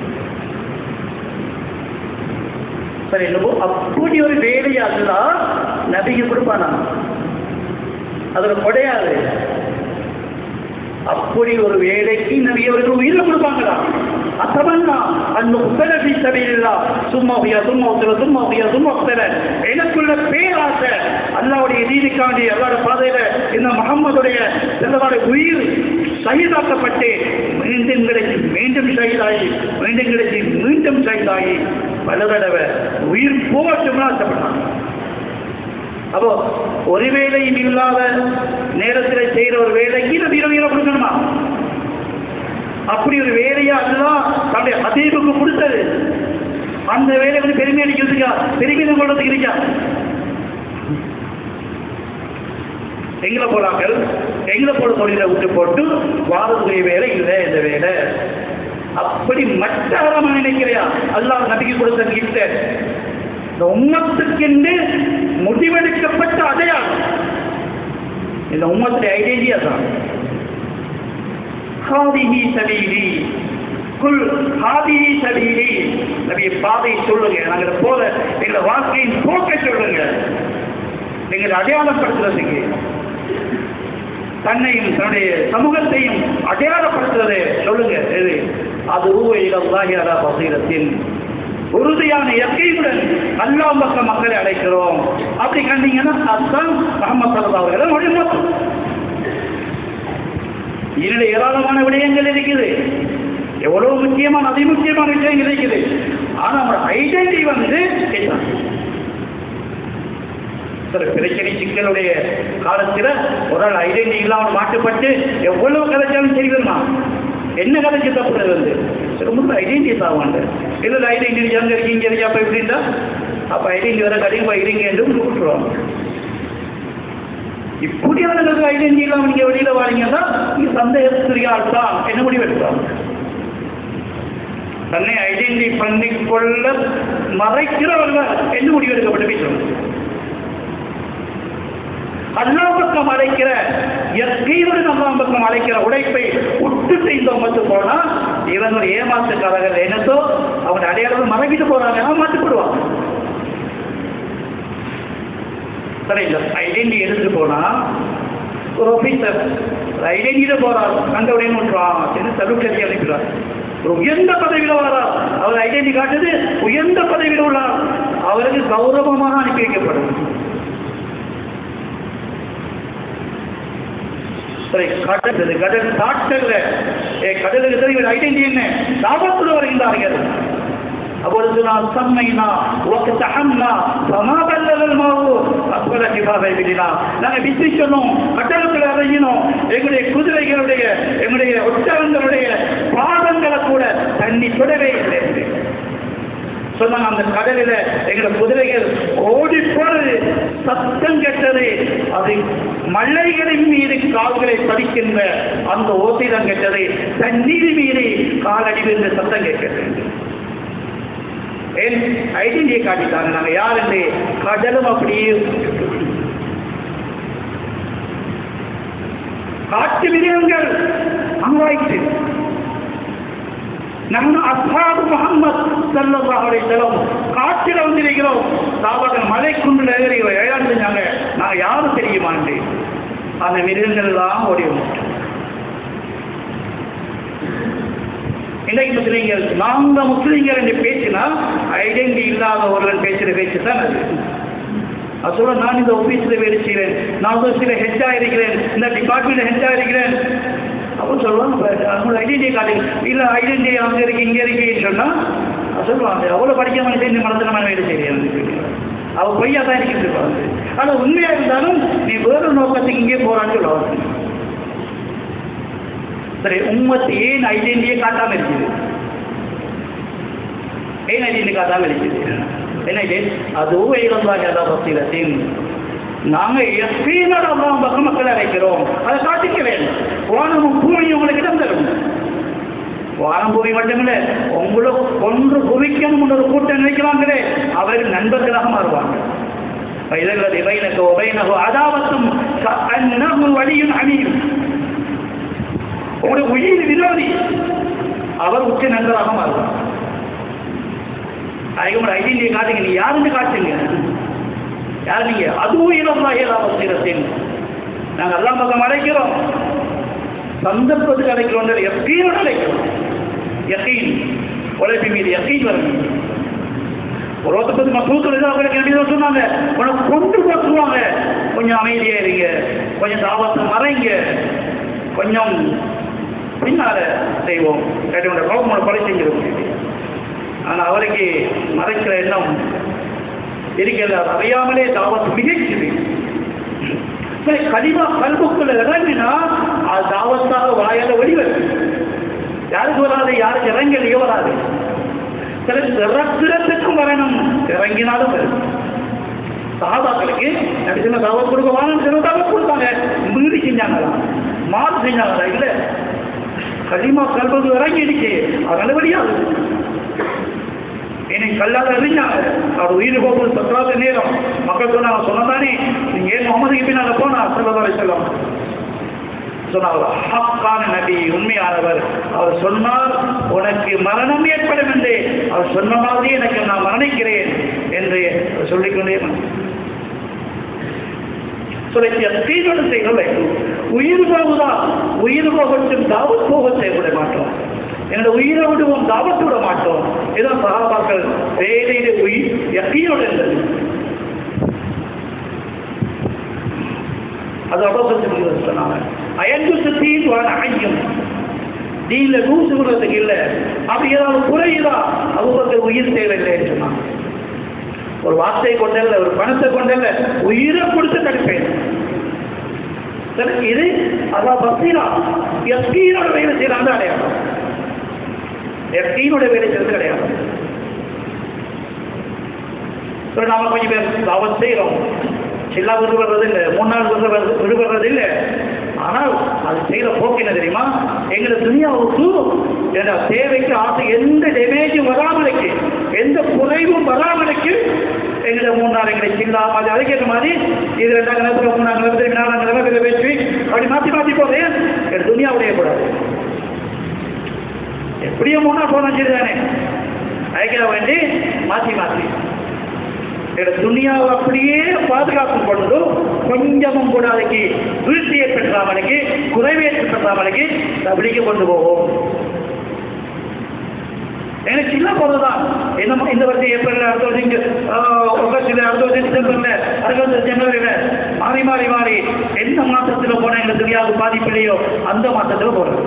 சரி என்னவோ அப்படி ஒரு வேலையாதுதான் நபிக்கு கொடுப்பானா அதுல கொடையாது அப்படி ஒரு வேலைக்கு நபி அவர்கள் உயிரை கொடுப்பாங்களா அத்தமன்னா அந்த உத்தரவி சபையில்லா சும்மா உயா சும்மா உத்தர சும்மா உயா சும்மா உத்தர எனக்குள்ள பேராசை அல்லாவுடைய நீதிக்காண்டி அல்லாட பாதையில இந்த முகம்மதுடைய செல்லவாட உயிர் சகிதாக்கப்பட்டு மீண்டும் கிடைச்சி மீண்டும் சகிதாகி மீண்டும் கிடைச்சி மீண்டும் சகிதாகி பல தடவை உயிர் போகட்டும்னு ஆசைப்பட்டான் அப்போ ஒரு வேலையும் இல்லாத நேரத்தில் செய்யற ஒரு வேலைக்கு நம்ம இரவு இரவு கொடுக்கணுமா அப்படி ஒரு வேலையா அதுதான் தன்னுடைய ஹதீபுக்கு கொடுத்தது அந்த வேலை வந்து பெருமை அடிக்கிறதுக்கா பெருமிதம் கொள்றதுக்கு இருக்கா எங்களை போறாக்கள் எங்களை போல தொழிலை விட்டு போட்டு வாரத்துடைய வேலை இல்லை இந்த வேலை அப்படி மட்டரமா நினைக்கிறியா அல்லாஹ் நபிக்கு கொடுத்த கிட்ட இந்த உம்மத்துக்கென்று முடிவெடுக்கப்பட்ட அடையாளம் இந்த உம்மத்துடைய ஐடென்டியா தான் ஹாதிஹி சபீலி குல் ஹாதிஹி சபீலி நபிய பாதை சொல்லுங்க நாங்கள் போல எங்களை வாழ்க்கையின் போக்க சொல்லுங்க எங்களை அடையாளப்படுத்துறதுக்கு தன்னையும் தன்னுடைய சமூகத்தையும் அடையாளப்படுத்துறதை சொல்லுங்க எது அது ஊவையிலாகிற பசீரத்தின் உறுதியான இயற்கையுடன் அல்லாஹ் பக்க மக்களை அழைக்கிறோம் அப்படி கண்டீங்கன்னா அதுதான் முகமது சல்லா அவர்கள் வழிமுறை இதனுடைய ஏராளமான விடயங்கள் இருக்குது எவ்வளவு முக்கியமான அதி முக்கியமான விஷயங்கள் இருக்குது ஆனா நம்ம ஐடென்டி வந்து கேட்டாங்க சில பிரச்சனை சிக்கலுடைய காலத்துல ஒரு ஆள் ஐடென்டி இல்லாமல் மாட்டுப்பட்டு எவ்வளவு கதைச்சாலும் செய்வதுமா என்ன கதைச்சு தப்புறது வந்து ரொம்ப ஐடென்டி தாவாங்க இல்ல ஐடென்டி அங்க இருக்கீங்க இங்க இருக்கீங்க அப்ப எப்படின்னா அப்ப ஐடென்டி வர கடிப்பா இருங்க என்று விட்டுருவாங்க இப்படியானவர்கள் ஐடென்டி இல்லாம நீங்க வெளியில வாரீங்கன்னா நீங்க சந்தேகத்துக்குரிய ஆள் தான் என்ன முடிவு எடுப்பாங்க தன்னை ஐடென்டி பண்ணிக்கொள்ள மறைக்கிறவர்கள் என்ன முடிவு எடுக்கப்பட்டு பேசுவாங்க அல்லாஹ் பக்கம் அழைக்கிற எத்தீவுடன் அல்லாஹ் பக்கம் அழைக்கிற உழைப்பை விட்டுட்டு இந்த உமத்து போனா இவன் ஒரு ஏமாத்துக்காரர்கள் என்னத்தோ அவன் அடையாளம் மறைக்கிட்டு போறாங்க அவன் மாட்டுப்படுவான் சரி இந்த ஐடென்டி எடுத்துட்டு போனா ஒரு ஆபீசர் ஐடென்டியில போறார் கண்டவுடைய விட்டுறான் சரி சலுக்கி அனுப்பிடுறார் ஒரு உயர்ந்த பதவியில வரார் அவர் ஐடென்டி காட்டுது உயர்ந்த பதவியில் உள்ளார் அவருக்கு கௌரவமாக அனுப்பி வைக்கப்படும் சரி கடல் கடல் தாட்டல்ல ஏ கடலுக்கு தெரியும் ஐடென்டி என்ன தாபத்தில் வருகின்றார்கள் அப்பொழுது நான் சம்மைனா ஒக்கத்தகம்னா சமாபல்லல் மாவு அப்பல கிபாவை விடினா நாங்க விசி சொன்னோம் கட்டளத்தில் இறங்கினோம் எங்களுடைய குதிரைகளுடைய எங்களுடைய ஒட்டகங்களுடைய பாதங்களை கூட தண்ணி தொடவே இல்லை என்று சொன்னாங்க அந்த கடலில எங்க குதிரைகள் ஓடி போனது சத்தம் கெட்டது அது மலைகளின் மீது கால்களை பதிக்கின்ற அந்த ஓசைதான் கெட்டது தண்ணீர் மீது காலடி விழுந்த சத்தம் கேட்கிறது ஏன் ஐடென்டியை காட்டிட்டாங்க நாங்க யார் என்று கடலும் அப்படியே காட்டு மிருகங்கள் அங்காயிற்று நம்ம அஸ்ஹாபு முகம்மது ஸல்லல்லாஹு அலைஹி வஸல்லம் காட்டில வந்திருக்கிறோம் சாபாக்கள் மலை குன்றில் ஏறி ஏழாண்டு செஞ்சாங்க நாங்க யாரும் தெரியுமாண்டு அந்த மிருகங்கள் எல்லாம் ஓடி வந்துட்டோம் இன்றைக்கு முஸ்லீம்கள் நாங்க முஸ்லீம்கள் என்று பேசினா ஐடென்டி இல்லாத ஒருவன் பேசுற பேச்சு தான் அது அது சொல்ல நான் இந்த ஆபீஸ்ல வேலை செய்கிறேன் நான் ஒரு சில ஹெச்சா இருக்கிறேன் இந்த டிபார்ட்மெண்ட் ஹெச்சா இருக்கிறேன் அப்போ சொல்லுவாங்க அவங்களோட ஐடென்டிட்டி காட்டு இல்லை ஐடென்டிட்டி அங்கே இருக்கு இங்கே இருக்குன்னு சொன்னா அது சொல்லுவாங்க அவ்வளோ படிக்க மனுஷன் இந்த மனத்தனமான வேலை செய்யறேன் அவ பொய்யா தான் இருக்கிறது இருப்பாங்க ஆனால் உண்மையா இருந்தாலும் நீ வேறு நோக்கத்துக்கு இங்கே போறான்னு சொல்லுவாங்க சரி உம்மத்து ஏன் ஐடென்டிட்டியை காட்டாம இருக்குது ஏன் ஐடென்டி காட்டாம இருக்குது என்ன அதுவும் இழந்தாங்க அதான் பக்தியிலத்தின் நாங்க எப்பீனோட அல்லாஹ் பக்கம் மக்களை அழைக்கிறோம் அதை காட்டிக்க வேண்டும் வானமும் பூமியும் உங்களுக்கு இடம் தரும் வானம் பூமி மட்டுமில்ல உங்களை ஒன்று குவிக்கணும் ஒரு கூட்டம் நினைக்கிறாங்களே அவர்கள் நண்பர்களாக மாறுவாங்க இதற்கு இவைனகோ உபயனகோ அதாவத்தும் அந்நகும் வழியும் அணியும் உங்களுடைய உயிர் விரோதி அவர் உச்ச நண்பராக மாறுவார் அதுக்கு உங்களோட ஐடென்டியை காட்டுங்க நீ யாருன்னு காட்டுங்க யார் நீங்க அதுவும் இளமாயிரத்தின் நாங்கள் எல்லாம் பக்கம் அழைக்கிறோம் சந்தர்ப்பத்துக்கு அழைக்கிறோம் எப்பயும் அழைக்கிறோம் யக்கீன் உழைப்பு மீது யக்கீன் வரணும் ஒரு ஒருத்தர் மசூத்தில் அவங்களுக்கு என்ன சொன்னாங்க உனக்கு கொண்டு போட்டுருவாங்க கொஞ்சம் அமைதியா இருங்க கொஞ்சம் தாபத்தை மறைங்க கொஞ்சம் பின்னால செய்வோம் கேட்டவங்க கோபமோட கொலை செஞ்சிருவோம் ஆனா அவருக்கு மறைக்கிற எண்ணம் இருக்கிறது அது அறியாமலே தாவத் மிகைக்குது கலிமா கல்புக்குள்ள இறங்கினா அது தாவத்தாக வாயால வெளிவரும் யாருக்கு வராது யாருக்கு இறங்கலையோ வராது சில சிறப்பிடத்துக்கும் வரணும் இறங்கினாலும் வரும் சகாபாக்களுக்கு நடிச்சுன தாவத் கொடுக்க வாங்க சில தாவத் கொடுத்தாங்க மீறி செஞ்சாங்களா மாறு செஞ்சாங்களா இல்ல களிமா கல்வது இறங்கிடுச்சு அதனால வழியாது என்னை கல்லாத எறிஞ்சாங்க அவர் உயிர் போகுது பத்தாவது நேரம் மக்கள் சொன்னாங்க சொன்னதானே நீங்க ஏன் முகமது பின்னால போனா சொல்லதா செல்லம் சொன்னார் ஹக்கான நபி உண்மையானவர் அவர் சொன்னார் உனக்கு மரணம் ஏற்படும் என்று அவர் சொன்ன மாதிரி எனக்கு நான் மரணிக்கிறேன் என்று சொல்லிக்கொண்டே தீவிரம் செய்யவில்லை உயிர் போகுதா உயிர் போகட்டும் தாவத் போக செய்யவிட மாட்டோம் என்னோட உயிரை விடுவோம் தாவத்து விட மாட்டோம் இதான் சகாபாக்கள் வேலையில உயிர் யக்கீனோடு இருந்தது அது அபசத்துக்கு சொன்னாங்க அயன்பு சுத்தீன் வாழ ஐயம் தீன்ல நூசு விடுறதுக்கு இல்லை அப்படி ஏதாவது குறையுதா அவங்க உயிர் தேவையில்லைன்னு சொன்னாங்க ஒரு வார்த்தையை கொண்டல்ல ஒரு பணத்தை கொண்டல்ல உயிரை கொடுத்து தடுப்பேன் சரி, இது அதான் பசீரா எஸ்கீனோட வேலை செய்யறாங்க அடையாளம் எஸ்கீனோட வேலை செய்யறது கிடையாது இப்ப நாம கொஞ்சம் பேர் தாவத் செய்யறோம் எல்லா விடுபடுறது இல்லை மூணு நாள் விடுபடுறது விடுபடுறது இல்லை ஆனால் அது செய்யற போக்கு என்ன தெரியுமா எங்களை துணியாவுக்கு என்ற தேவைக்கு ஆசை எந்த டேமேஜும் வராமலுக்கு எந்த குறைவும் வராமலுக்கு எங்களை மூணு நாள் எங்களை சில்லா அது அதுக்கேற்ற மாதிரி இது ரெண்டாம் கிழமை மூணாம் கிழமை நாலாம் கிழமை இதை வச்சு அப்படி மாற்றி மாற்றி போதே என் துணியா உடையக்கூடாது எப்படியும் மூணா போனா சரிதானே அதுக்காக வேண்டி மாற்றி மாற்றி எங்களோட துணியாவை அப்படியே பாதுகாப்பு கொண்டு கொஞ்சமும் கூட அதுக்கு வீழ்ச்சி ஏற்படுத்தாமலுக்கு குறைவு ஏற்படுத்தாமலுக்கு அப்படிக்கு கொண்டு போவோம் எனக்கு சின்ன போதுதான் என்ன இந்த வருஷம் ஏப்ரல் அடுத்த வருஷம் இங்க, ஆஹ், ஆகஸ்ட்ல அடுத்த வருஷம் டிசம்பர்ல அடுத்த வருஷம் ஜனவரியில மாறி மாறி மாறி எந்த மாசத்துல போனா எங்க துணியாவுக்கு பாதிப்பு இல்லையோ அந்த மாசத்துல போறது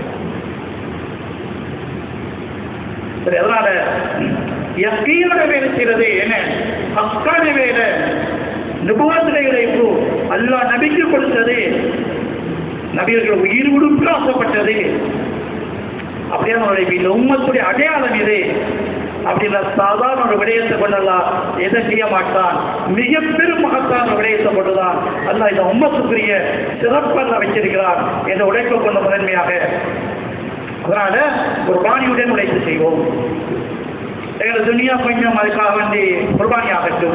சரி அதனால யக்கீனோட வேலை செய்யறது என்ன ஹக்கான வேலை நிபுணத்துடைய இழைப்பு அல்லாஹ் நபிக்கு கொடுத்தது நபியர்கள் உயிர் உடுப்பு ஆசைப்பட்டது அப்படியான உழைப்பு இந்த உம்மத்துடைய அடையாளம் இது அப்படின்னா சாதாரண ஒரு விடயத்தை கொண்டல்லாம் எதை செய்ய மாட்டான் மிக பெரும் மகத்தான ஒரு விடயத்தை கொண்டுதான் அல்லாஹ் இந்த உம்மத்துக்குரிய சிறப்பல்ல வச்சிருக்கிறான் என்ற உழைப்பை கொண்ட முதன்மையாக அதனால குர்பானியுடன் உழைப்பு செய்வோம் எங்கள் துனியா கொஞ்சம் அதுக்காக வேண்டி குர்பானி ஆகட்டும்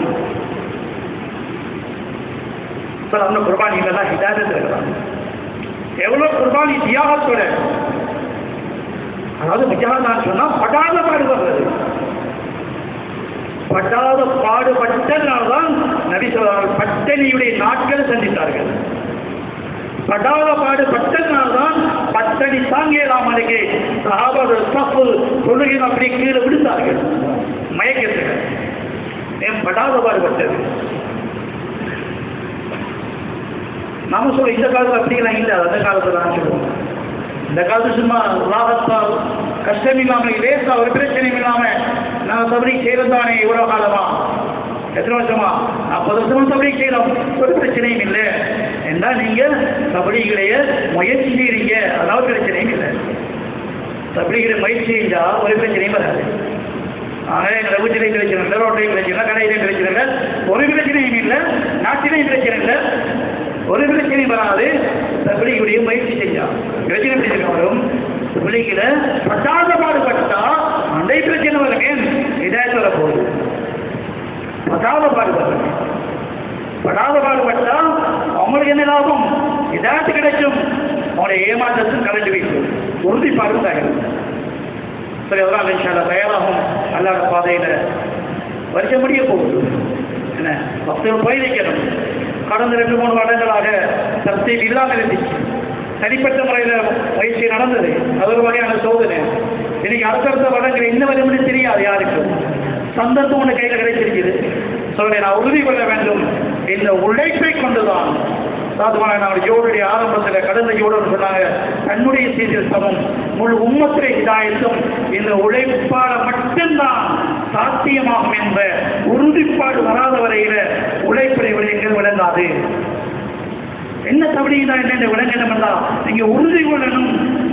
சார் அந்த குர்பானிகள் தான் ஹிதாயத்தில் இருக்கிறாங்க எவ்வளவு குர்பானி தியாகத்தோட அதாவது முஜாதான் சொன்னா படாத பாடுபடுறது படாத பாடுபட்டதுனால்தான் நபி சொல்றார்கள் பட்டணியுடைய நாட்கள் சந்தித்தார்கள் படாத பாடுபட்டதுனால்தான் பட்டணி தாங்கியலாமலுக்கு சஹாபாவோட தப்பு தொழுகையில் அப்படியே கீழே விழுந்தார்கள் மயக்கத்தில் ஏன் படாத பாடுபட்டது நாம சொல்ல இந்த காலத்துல அப்படிலாம் இல்லை அந்த காலத்துல நான் சொல்லுவோம் இந்த காலத்து சும்மா லாபத்தால் கஷ்டம் இல்லாம லேசா ஒரு பிரச்சனையும் இல்லாம நான் தவறி செய்யறதானே இவ்வளவு காலமா எத்தனை வருஷமா நாற்பது வருஷமா தவறி செய்யறோம் ஒரு பிரச்சனையும் இல்லை என்றா நீங்க தபடிகளைய முயற்சி செய்றீங்க அதாவது பிரச்சனையும் இல்லை தபடிகளை முயற்சி செஞ்சா ஒரு பிரச்சனையும் வராது ஆக எங்களை வீட்டிலையும் பிரச்சனை இல்லை ரோட்லையும் பிரச்சனை இல்லை கடையிலையும் பிரச்சனை இல்லை ஒரு பிரச்சனையும் இல்லை நாட்டிலையும் பிரச்சனை இல்லை ஒரு பிரச்சனையும் வராது தபிலியுடைய முயற்சி செஞ்சா பிரச்சனை பிரச்சனை வரும் தபிலிகில பட்டாத பாடுபட்டா அந்த பிரச்சனை வருங்க இதாயத்து வர போகுது பட்டாத பாடுபடுறது படாத பாடுபட்டா அவங்களுக்கு என்ன லாபம் இதாயத்து கிடைக்கும் அவங்களுடைய ஏமாற்றத்தும் கலந்து வைக்கும் உறுதிப்பாடும் தகவல் சரி அதெல்லாம் இன்ஷால்லா தயாராகும் அல்லாத பாதையில வருஷம் முடிய போகுது என்ன பக்தர்கள் பயணிக்கணும் கடந்த ரெண்டு மூணு வருடங்களாக தப்தீப் இல்லாமல் இருந்துச்சு தனிப்பட்ட முறையில் பயிற்சி நடந்தது அது ஒரு வகையான சோதனை இன்னைக்கு அடுத்தடுத்த வருடங்கள் என்ன வரும்னு தெரியாது யாருக்கும் சந்தர்ப்பம் ஒன்று கையில் கிடைச்சிருக்குது சொல்றேன் நான் உறுதி கொள்ள வேண்டும் இந்த உழைப்பை கொண்டுதான் சாதுமான நான் ஜோடுடைய ஆரம்பத்தில் கடந்த ஜோடு சொன்னாங்க தன்னுடைய சீரில் சமம் முழு உம்மத்திரை இதாயத்தும் இந்த உழைப்பால மட்டும்தான் சாத்தியமாகும் என்ற உறுதிப்பாடு வராத வரையில உழைப்புரை விடயங்கள் விளங்காது என்ன தவறினா என்ன விளங்கணும் என்றால் நீங்க உறுதி கொள்ளணும்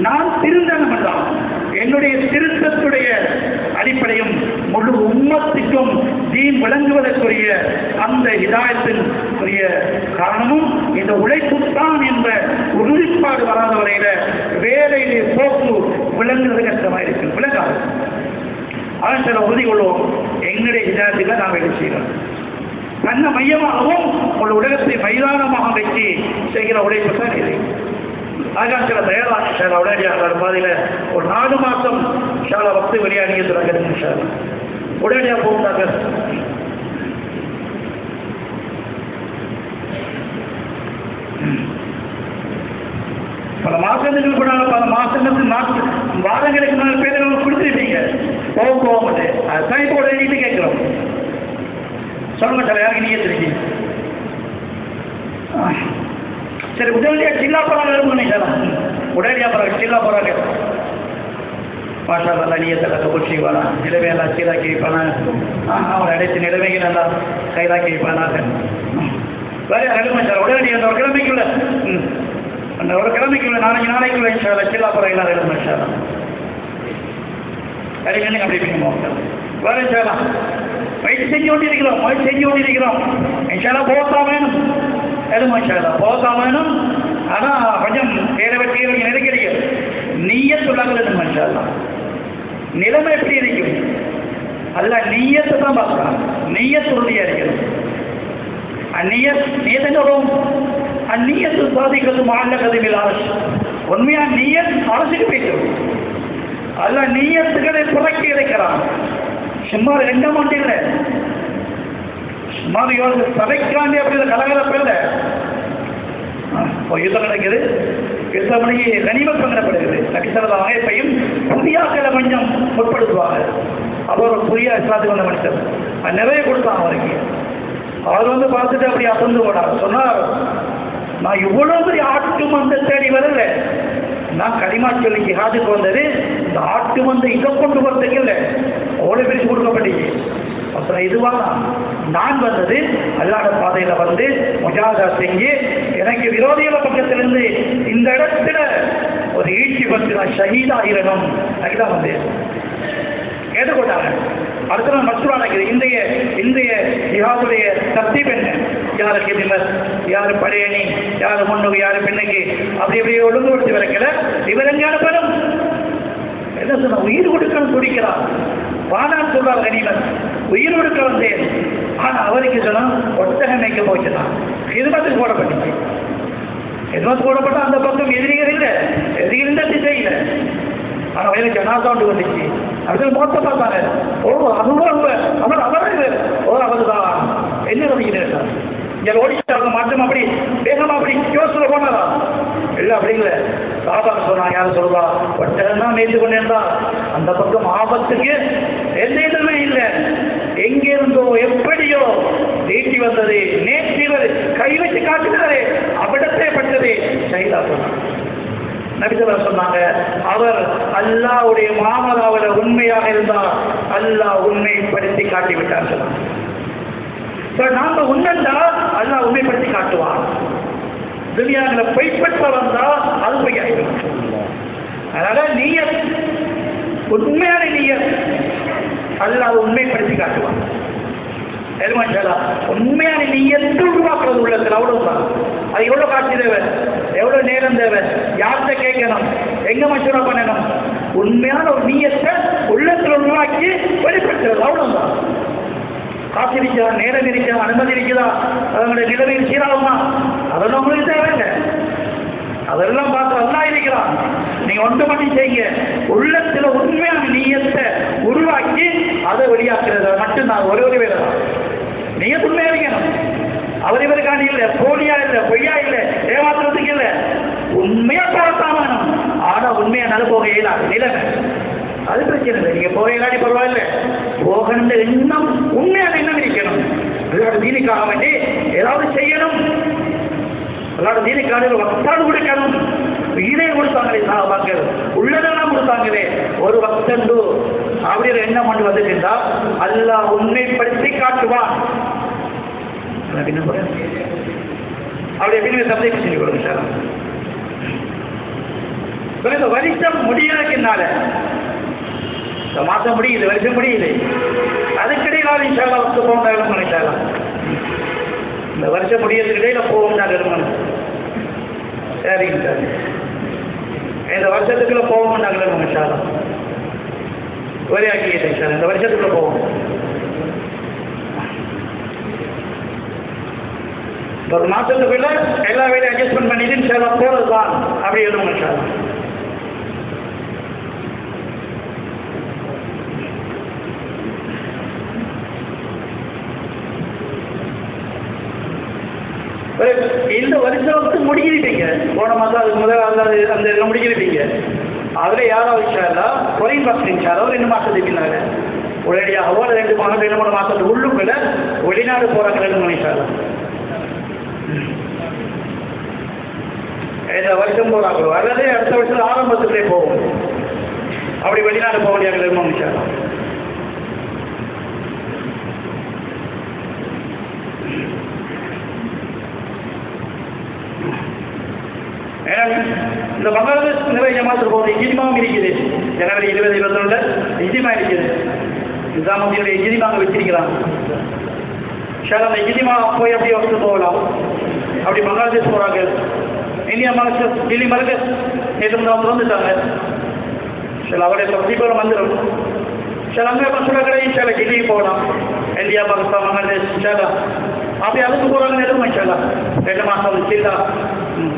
நான் திருந்தனம் என்றான் என்னுடைய திருத்தத்துடைய அடிப்படையும் முழு உம்மத்துக்கும் தீன் விளங்குவதற்குரிய அந்த இதாயத்தின் உரிய காரணமும் இந்த உழைப்புத்தான் என்ற உறுதிப்பாடு வராத வரையில வேலையிலே போக்கு விளங்குறது கஷ்டமாக இருக்கு விளங்காது ஆனால் சில உறுதி கொள்வோம் எங்களுடைய இதாயத்தில் நாம் வேலை செய்கிறோம் தன்னை மையமாகவும் ஒரு உலகத்தை மைதானமாக வச்சு செய்கிற உழைப்பு தான் இது அதுக்காக சில தயாராக சார் உடனடியாக பாதையில் ஒரு நாலு மாதம் சால வக்து வெளியாகி சொல்லுங்க சார் உடனடியாக போகிறாங்க பல மாசங்களுக்கு கூட பல மாசங்களுக்கு நாட்டு வாரங்களுக்கு நாலு பேர் கொடுத்துருப்பீங்க போக போக மாட்டேன் அதுதான் இப்போ உடனே கேட்கிறோம் சொல்லுங்க சார் யாருக்கு நீங்க தெரிஞ்சு சரி உடனடியாக சில்லா போறாங்க இருமுங்க சார் உடனடியாக போறாங்க சில்லா போறாங்க மாஷா அல்லா நீயத்தை கபூல் செய்வானா நிலைமையெல்லாம் சீராக்கி வைப்பானா அவன் அனைத்து நிலைமைகள் எல்லாம் கைதாக்கி வைப்பானாக வேற நிலைமை சார் உடனடியாக அந்த ஒரு கிழமைக்குள்ள ம். அந்த ஒரு கிழமைக்குள்ள நாளைக்கு நாளைக்குள்ள இன்ஷால்லா சில்லா போறாங்க எல்லாம் நிலைமை சார் அறிஞனை அப்படி பண்ணுவோம் வேற இன்ஷால்லா முயற்சி செஞ்சு கொண்டிருக்கிறோம் முயற்சி செஞ்சு கொண்டிருக்கிறோம் இன்ஷால்லா போகத்தான் வேணும் எதுவும் இன்ஷால்லா போகத்தான் வேணும் ஆனா கொஞ்சம் வேற வெற்றியை நெருக்கடிக்க நீய சொல்லாங்க இன்ஷால்லா நிலைமை எப்படி இருக்கும் அல்ல நீயத்தை தான் பார்க்கலாம் நீயத் உறுதியா இருக்கணும் அந்நியத் நீயத்தை வரும் அந்நியத்து சாதிக்கிறது மாநில கதவில் அரசு உண்மையா நீயத் அரசுக்கு போயிட்டு அல்ல நீயத்துகளை புறக்கி இருக்கிறான் சும்மா ரெண்டு மாட்டு இல்லை சும்மா யோசி சபைக்காண்டி அப்படி கலகலப்பு இல்லை இப்போ யுத்தம் நடக்குது யுத்தம் பண்ணி கனிமத் பங்கிடப்படுகிறது நபிசரத அமைப்பையும் புதிய ஆக்களை கொஞ்சம் முற்படுத்துவாங்க அவர் ஒரு புதிய இஸ்லாத்துக்கு வந்த மனுஷர் அது நிறைய கொடுத்தாங்க அவருக்கு அவர் வந்து பார்த்துட்டு அப்படி அசந்து போனார் சொன்னார் நான் இவ்வளவு பெரிய ஆட்டு மந்த தேடி வரல நான் களிமா சொல்லி ஜிஹாதுக்கு வந்தது இந்த ஆட்டு மந்த இதை கொண்டு வரதுக்கு இல்லை அவ்வளவு பிரிச்சு கொடுக்கப்பட்டீங்க அப்புறம் இதுவா நான் வந்தது அல்லாத பாதையில வந்து முஜாதா செஞ்சு எனக்கு விரோதிகள பக்கத்திலிருந்து இந்த இடத்துல ஒரு ஈழ்ச்சி பற்றி நான் ஷஹீதாயிரணும் அதுதான் வந்து கேட்டுக்கொண்டாங்க அடுத்த நாள் மசூரா நடக்குது இன்றைய இன்றைய ஜிஹாதுடைய தர்த்தீப் என்ன யாருக்கு திமர் யாரு படையணி யாரு முன்னுக்கு யாரு பெண்ணுக்கு அப்படி அப்படி ஒழுங்குபடுத்தி வரக்கல இவர் எங்கான பெறும் என்ன சொன்ன உயிர் கொடுக்கணும் துடிக்கிறார் வானான் சொல்றார் கனிமன் உயிர் கொடுக்க வந்தேன் ஆனா அவருக்கு சொன்னா ஒட்டகம் மேய்க்க போச்சுதான் ஹிதமத்துக்கு போடப்பட்டுச்சு ஹிதமத்து போடப்பட்ட அந்த பக்கம் எதிரிகள் இல்லை எதிரிகள் இந்த திசையில ஆனா வயலுக்கு ஜனாசாண்டு வந்துச்சு அடுத்து மொத்த பார்த்தாங்க ஓ அதுவும் அவர் அவர் ஓ அவர்தான் என்ன நினைக்கிறேன் இங்க ஓடிச்சாங்க மாற்றம் அப்படி வேகமா அப்படி யோசனை போனாரா இல்ல அப்படிங்கள சாபா சொன்னா யாரும் சொல்வா ஒட்டதான் மேய்த்து கொண்டிருந்தா அந்த பக்கம் ஆபத்துக்கு எந்த இதுவுமே இல்லை எங்கிருந்தோ எப்படியோ நீட்டி வந்தது நேற்றிவர் கை வச்சு காட்டுகிறாரே அவ்விடத்தே பட்டது சைதா சொன்னார் நபிதவர் சொன்னாங்க அவர் அல்லாவுடைய மாமலாவில் உண்மையாக இருந்தால் அல்லாஹ் உண்மைப்படுத்தி காட்டி விட்டார் சொன்னாங்க இப்ப நாம உண்மைந்தா அல்லாஹ் உண்மைப்படுத்தி காட்டுவான் துனியாவில் பொய்ப்பற்ற வந்தா அது பொய் ஆயிடும் அதனால நீய உண்மையான நீய அல்லாஹ் உண்மைப்படுத்தி காட்டுவான் எருமாச்சலா உண்மையான நீயத்தை உருவாக்குறது உள்ளத்தில் அவ்வளவுதான் அது எவ்வளவு காட்சி தேவை எவ்வளவு நேரம் தேவை யார்கிட்ட கேட்கணும் எங்க மசூரா பண்ணணும் உண்மையான ஒரு நீயத்தை உள்ளத்தில் உருவாக்கி வெளிப்படுத்துறது அவ்வளவுதான் காசு இருக்கிறா நேரம் இருக்கிறா அனுமதி இருக்குதா அவங்களுடைய நிலைமையில் சீராகுமா அதெல்லாம் உங்களுக்கு தேவையில்லை அதெல்லாம் பார்த்து அல்லா இருக்கிறான் நீங்க ஒன்று பண்ணி செய்யுங்க உள்ளத்துல உண்மையான நீயத்தை உருவாக்கி அதை வெளியாக்குறது மட்டும்தான் ஒரே ஒரு வேலை தான் நீங்க உண்மையா இருக்கணும் அவர் இவருக்கான இல்ல போலியா இல்ல பொய்யா இல்ல ஏமாத்துறதுக்கு இல்ல உண்மையா போகத்தான் வேணும் ஆனா உண்மையா நல்ல போக இயலாது நிலைமை அது பிரச்சனை இல்லை நீங்க போக இல்லாடி பரவாயில்ல போகணுன்ற எண்ணம் உண்மையான எண்ணம் இருக்கணும் அதோட தீனிக்காக வேண்டி ஏதாவது செய்யணும் அதோட தீனிக்காக வக்தான் கொடுக்கணும் உயிரே கொடுத்தாங்களே சாபாக்கள் உள்ளதெல்லாம் கொடுத்தாங்களே ஒரு வக்தண்டு அப்படிங்கிற எண்ணம் கொண்டு வந்துட்டு அல்லாஹ் உண்மைப்படுத்தி காட்டுவான் என்ன சொல்றேன் அப்படி எப்படி சப்ஜெக்ட் செஞ்சு கொடுங்க சார் இப்ப இந்த வருஷம் முடியறதுக்குனால இந்த மாசம் முடியுது வருஷம் முடியுது அதுக்கிடையில இன்ஷால்லா வந்து போகணும் நினைச்சாலாம் இந்த வருஷம் முடியறதுக்கு இடையில போகும் நான் விரும்பணும் சரிங்க சார் இந்த வருஷத்துக்குள்ள போவோம் நாங்கள் நம்ம சார் ஒரே ஆக்கிட்டேன் சார் இந்த வருஷத்துக்குள்ள போவோம் ஒரு மாசத்துக்குள்ள எல்லா வேலையும் அட்ஜஸ்ட்மெண்ட் பண்ணிட்டு சார் போறது தான் அப்படி எழுதுங்க சார் இந்த வருஷம் வந்து முடிக்கிட்டீங்க போன மாதம் அதுக்கு முதல் அந்த அந்த இதில் முடிக்கிட்டீங்க அதில் யாராவது இன்ஷால்லா குறையும் பத்து இன்ஷால்லா ரெண்டு மாதத்துக்கு பின்னால ஒரேடியாகவோ அல்லது ரெண்டு மாதம் ரெண்டு மூணு மாதத்துக்கு உள்ளுக்குள்ள வெளிநாடு போகிறாங்க ரெண்டு மூணு இன்ஷால்லா இந்த வருஷம் போகிறாங்களோ அல்லது அடுத்த வருஷம் ஆரம்பத்துக்குள்ளே போகும் அப்படி வெளிநாடு போக முடியாது ரெண்டு மூணு இன்ஷால்லா இந்த பங்களாதேஷ் நிறைய ஜமாத்து போகுது இஜிமாவும் இருக்குது ஜனவரி இருபது இருபத்தி ரெண்டுல இஜிமா இருக்குது நிசாமுதீனுடைய இஜிமாங்க வச்சிருக்கிறாங்க சார் அந்த இஜிமா போய் அப்படியே வந்து போகலாம் அப்படி பங்களாதேஷ் போறாங்க இந்தியா மனசு டெல்லி மருந்து நேற்று அவங்க வந்துட்டாங்க சில அவருடைய சப்தீபம் வந்துடும் சில அங்கே மசூரா கடை சில டெல்லி போகலாம் இந்தியா பாகிஸ்தான் பங்களாதேஷ் சில அப்படி அதுக்கு போறாங்க எதுவும் சில ரெண்டு மாசம் சில்லா ம்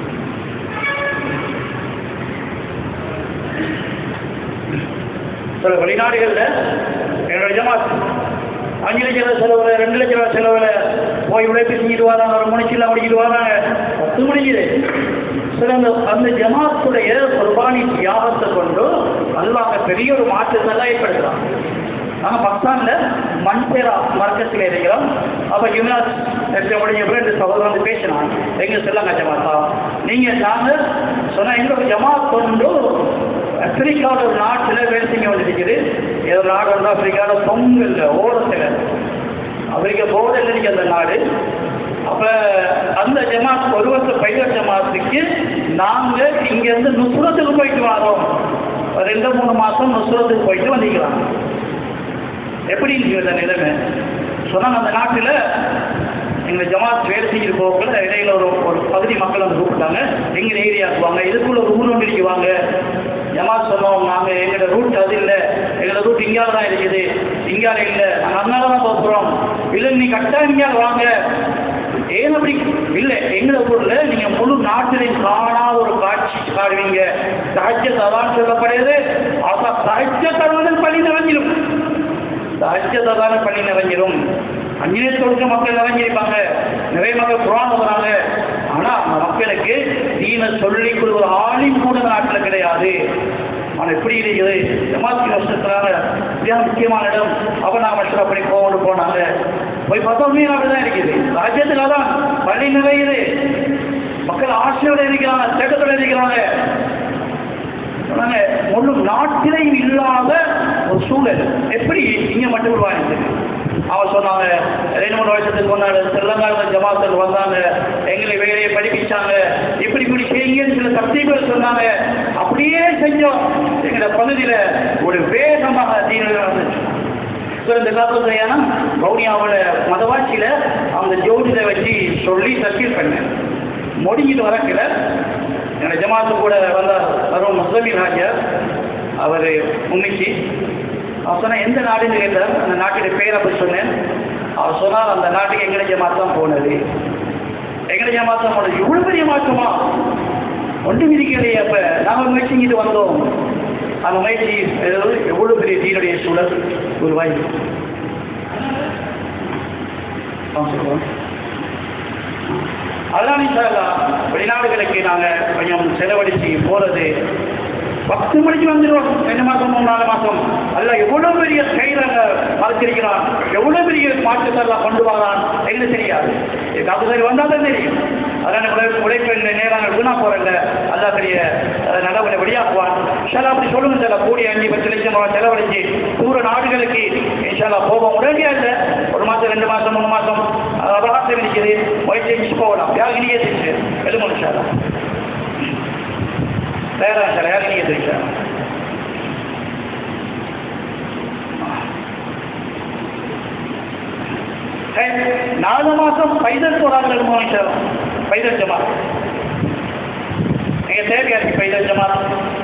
சில வெளிநாடுகளில் என்னோட ஜமாத் அஞ்சு லட்ச ரூபா செலவுல ரெண்டு லட்ச ரூபா செலவுல போய் உழைப்பு செஞ்சுட்டு வராங்க ஒரு மணிச்சில் முடிக்கிட்டு வராங்க பத்து முடிஞ்சுது சில அந்த அந்த ஜமாத்துடைய குர்பானி தியாகத்தை கொண்டு அல்லாஹ் பெரிய ஒரு மாற்றத்தை ஏற்படுத்தலாம் நாங்கள் பக்தான்ல மண்பேரா மர்க்கத்தில் இருக்கிறோம் அப்போ யுவனாஸ் முடிஞ்ச ரெண்டு சகோதரர் வந்து பேசினான் எங்க செல்லாங்க ஜமாத்தா நீங்க நாங்கள் சொன்னா எங்களோட ஜமாத் கொண்டு ஆப்பிரிக்காவில் ஒரு நாட்டில் வேலை செய்ய வந்துருக்குது ஏதோ நாடு வந்து ஆப்பிரிக்காவில் பொங்கல்ல ஓரத்தில் ஆப்பிரிக்கா போர்டில் இருக்கு அந்த நாடு அப்ப அந்த ஜமாத் ஒரு வருஷம் பைலட் ஜமாத்துக்கு நாங்க இங்க இருந்து நுசுரத்துக்கு போயிட்டு வரோம் ரெண்டு மூணு மாசம் நுசுரத்துக்கு போயிட்டு வந்திக்கலாம் எப்படி இருக்கு இந்த நிலைமை சொன்னாங்க அந்த நாட்டில் எங்களை ஜமாத் வேலை செஞ்சுட்டு போகக்குள்ள இடையில ஒரு ஒரு பகுதி மக்கள் வந்து கூப்பிட்டாங்க எங்க ஏரியாவுக்கு வாங்க இதுக்குள்ள ஒரு ஊர் ஒன்று இருக்கு வாங்க ஜமாத் சொன்னோம் நாங்க எங்களோட ரூட் அது இல்லை எங்களோட ரூட் இங்கால தான் இருக்குது இங்கால இல்லை நாங்க அதனால தான் போகிறோம் இல்லை நீ கரெக்டாக இங்கால வாங்க ஏன் அப்படி இல்லை எங்கள ஊர்ல நீங்க முழு நாட்டிலையும் காணாத ஒரு காட்சி காடுவீங்க சஹஜ சதான் சொல்லப்படுது அப்ப சஹஜ சதான பள்ளி நிறைஞ்சிடும் சஹஜ சதான பள்ளி நிறைஞ்சிடும் அஞ்சனே தொழுக்க மக்கள் நிறைஞ்சிருப்பாங்க நிறைய மக்கள் குரான் வராங்க ஆனா அந்த மக்களுக்கு தீன சொல்லிக் கொடுக்கிற ஆளின் கூட நாட்டில் கிடையாது ஆனா எப்படி இருக்குது ஜமாத்தி வருஷத்துறாங்க மிக முக்கியமான இடம் அப்ப நான் வருஷம் அப்படி போகணும் போனாங்க போய் பார்த்தா உண்மையில அப்படிதான் இருக்குது ராஜ்யத்துல தான் பள்ளி நிறையுது மக்கள் ஆசையோட இருக்கிறாங்க தேட்டத்தோட இருக்கிறாங்க சொன்னாங்க முழு நாட்டிலையும் இல்லாத ஒரு சூழல் எப்படி இங்க மட்டும் உருவாங்க அவன் சொன்னாங்க ரெண்டு மூணு வருஷத்துக்கு முன்னாடி தெலங்கானா ஜமாத்தில் வந்தாங்க எங்களை வேலையை படிப்பிச்சாங்க இப்படி இப்படி செய்யுங்கன்னு சில சக்திகள் சொன்னாங்க அப்படியே செஞ்சோம் எங்களோட பகுதியில ஒரு வேகமாக தீவிரம் வந்துச்சு இந்த காலத்துல ஏன்னா கவுனியாவோட மதவாட்சியில அந்த ஜோதிட வச்சு சொல்லி தஸ்கீல் பண்ணேன் முடிஞ்சிட்டு வரக்கில என்னோட ஜமாத்து கூட வந்தார் வரும் முஸ்லமி ராஜா அவர் உண்மைக்கு அவர் சொன்ன எந்த நாடுன்னு கேட்டார் அந்த நாட்டுடைய பேரை அப்படி சொன்னேன் அவர் சொன்னால் அந்த நாட்டுக்கு எங்கட ஜமாத் தான் போனது எங்கட ஜமாத் தான் போனது இவ்வளவு பெரிய மாற்றமா ஒன்றும் இருக்கலையே அப்ப நாம முயற்சிங்கிட்டு வந்தோம் அந்த முயற்சி ஏதாவது எவ்வளவு பெரிய தீனுடைய சூழல் உருவாய் சொல்லுவோம் அதனால இன்ஷால்லா வெளிநாடுகளுக்கு நாங்க கொஞ்சம் செலவழிச்சு போறது பத்து மணிக்கு வந்துடுவோம் ரெண்டு மாசம் மூணு நாலு மாசம் அல்ல எவ்வளவு பெரிய கைரங்க மறைச்சிருக்கிறான் எவ்வளவு பெரிய மாற்றத்தெல்லாம் கொண்டு வரான் எங்களுக்கு தெரியாது காப்பு சரி வந்தால் தான் தெரியும் அதனால உழைப்பு உழைப்பு நேரங்கள் வீணா போறல அல்லா பெரிய நடவடிக்கை வெளியாக்குவான் இன்ஷால்லா அப்படி சொல்லுங்க சார் கூடிய அஞ்சு பத்து லட்சம் ரூபாய் செலவழிச்சு தூர நாடுகளுக்கு இன்ஷால்லா போக உடனடியா இல்லை ஒரு மாசம் ரெண்டு மாசம் மூணு மாசம் அவகாசம் இருக்குது முயற்சி செஞ்சு போகலாம் யாருக்கு நீயே செஞ்சு எழுமு இன்ஷால்லா தயாரா சார் யார் நீங்க சார் நாலு மாசம் பைதல் போறார்கள் மோனிஷர் பைதல் ஜமாத் நீங்க தேவையா இருக்கு பைதல் ஜமாத்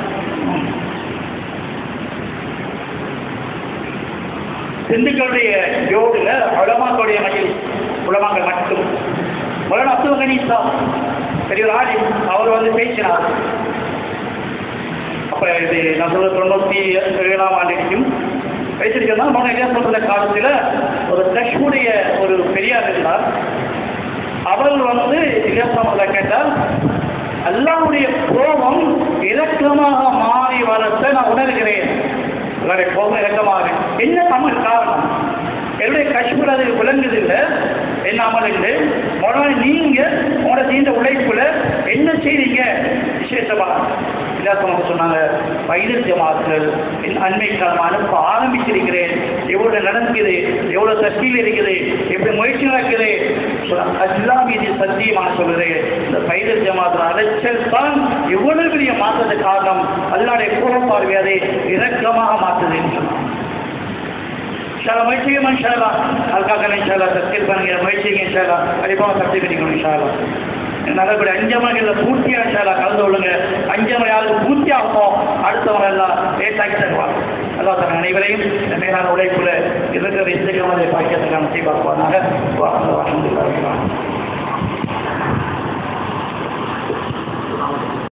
திண்டுக்களுடைய ஜோடுல உலமாக்களுடைய மஜில் உலமாக்கள் மட்டும் முதல்ல அப்துல் கனீசா பெரிய ஒரு ஆடி அவர் வந்து பேசினார் அப்ப இது நான் சொல்ற தொண்ணூத்தி ஏழாம் ஆண்டிற்கும் பேசிருக்கேன் மோன இளையாசத்துல காலத்துல ஒரு கஷ்முடைய ஒரு பெரியார் இருந்தார் அவர் வந்து இளையாசமத்தில் கேட்டால் அல்லாவுடைய கோபம் இலக்கமாக மாறி வரத்தை நான் உணர்கிறேன் அவருடைய கோபம் இலக்கமாக என்ன தமிழ் காரணம் என்னுடைய காஷ்மீர் அது விளங்குது இல்லை என்ன அமல் இல்லை முதல்ல நீங்க உங்களோட நீண்ட உழைப்புல என்ன செய்றீங்க விசேஷமா இல்லாசமாக சொன்னாங்க வயது ஜமாக்கள் என் அண்மை காலம் அனுப்ப ஆரம்பிச்சிருக்கிறேன் எவ்வளவு நடக்குது எவ்வளவு சக்தியில் இருக்குது எப்படி முயற்சி நடக்குது எல்லாம் இது சத்தியமான சொல்லுறேன் இந்த பைதல் ஜமாத்தில் அலைச்சல் தான் எவ்வளவு பெரிய மாற்றத்துக்கு காரணம் அதனுடைய கூறப்பார்வை அதை இறக்கமாக மாற்றுதுன்னு சொன்னான் இன்ஷால்லா முயற்சியும் இன்ஷால்லா அதுக்காக இன்ஷால்லா சத்தியம் பண்ணுங்க முயற்சிங்க இன்ஷால்லா கண்டிப்பாக சக்தி கிடைக்கணும் இன்ஷால்லா நல்லபடி அஞ்சமணிகளை பூர்த்தியா இன்ஷால்லா கலந்து கொள்ளுங்க அஞ்சமணி யாருக்கு பூர்த்தி ஆகும் அடுத்தவங்க எல்லாம் லேட்டாக்கி தருவாங்க அல்லா தன் அனைவரையும் இந்த மேலான உழைப்புல இருக்கிற இசைகளை பாக்கியத்துக்கான செய்வாக்குவாங்க வாசம்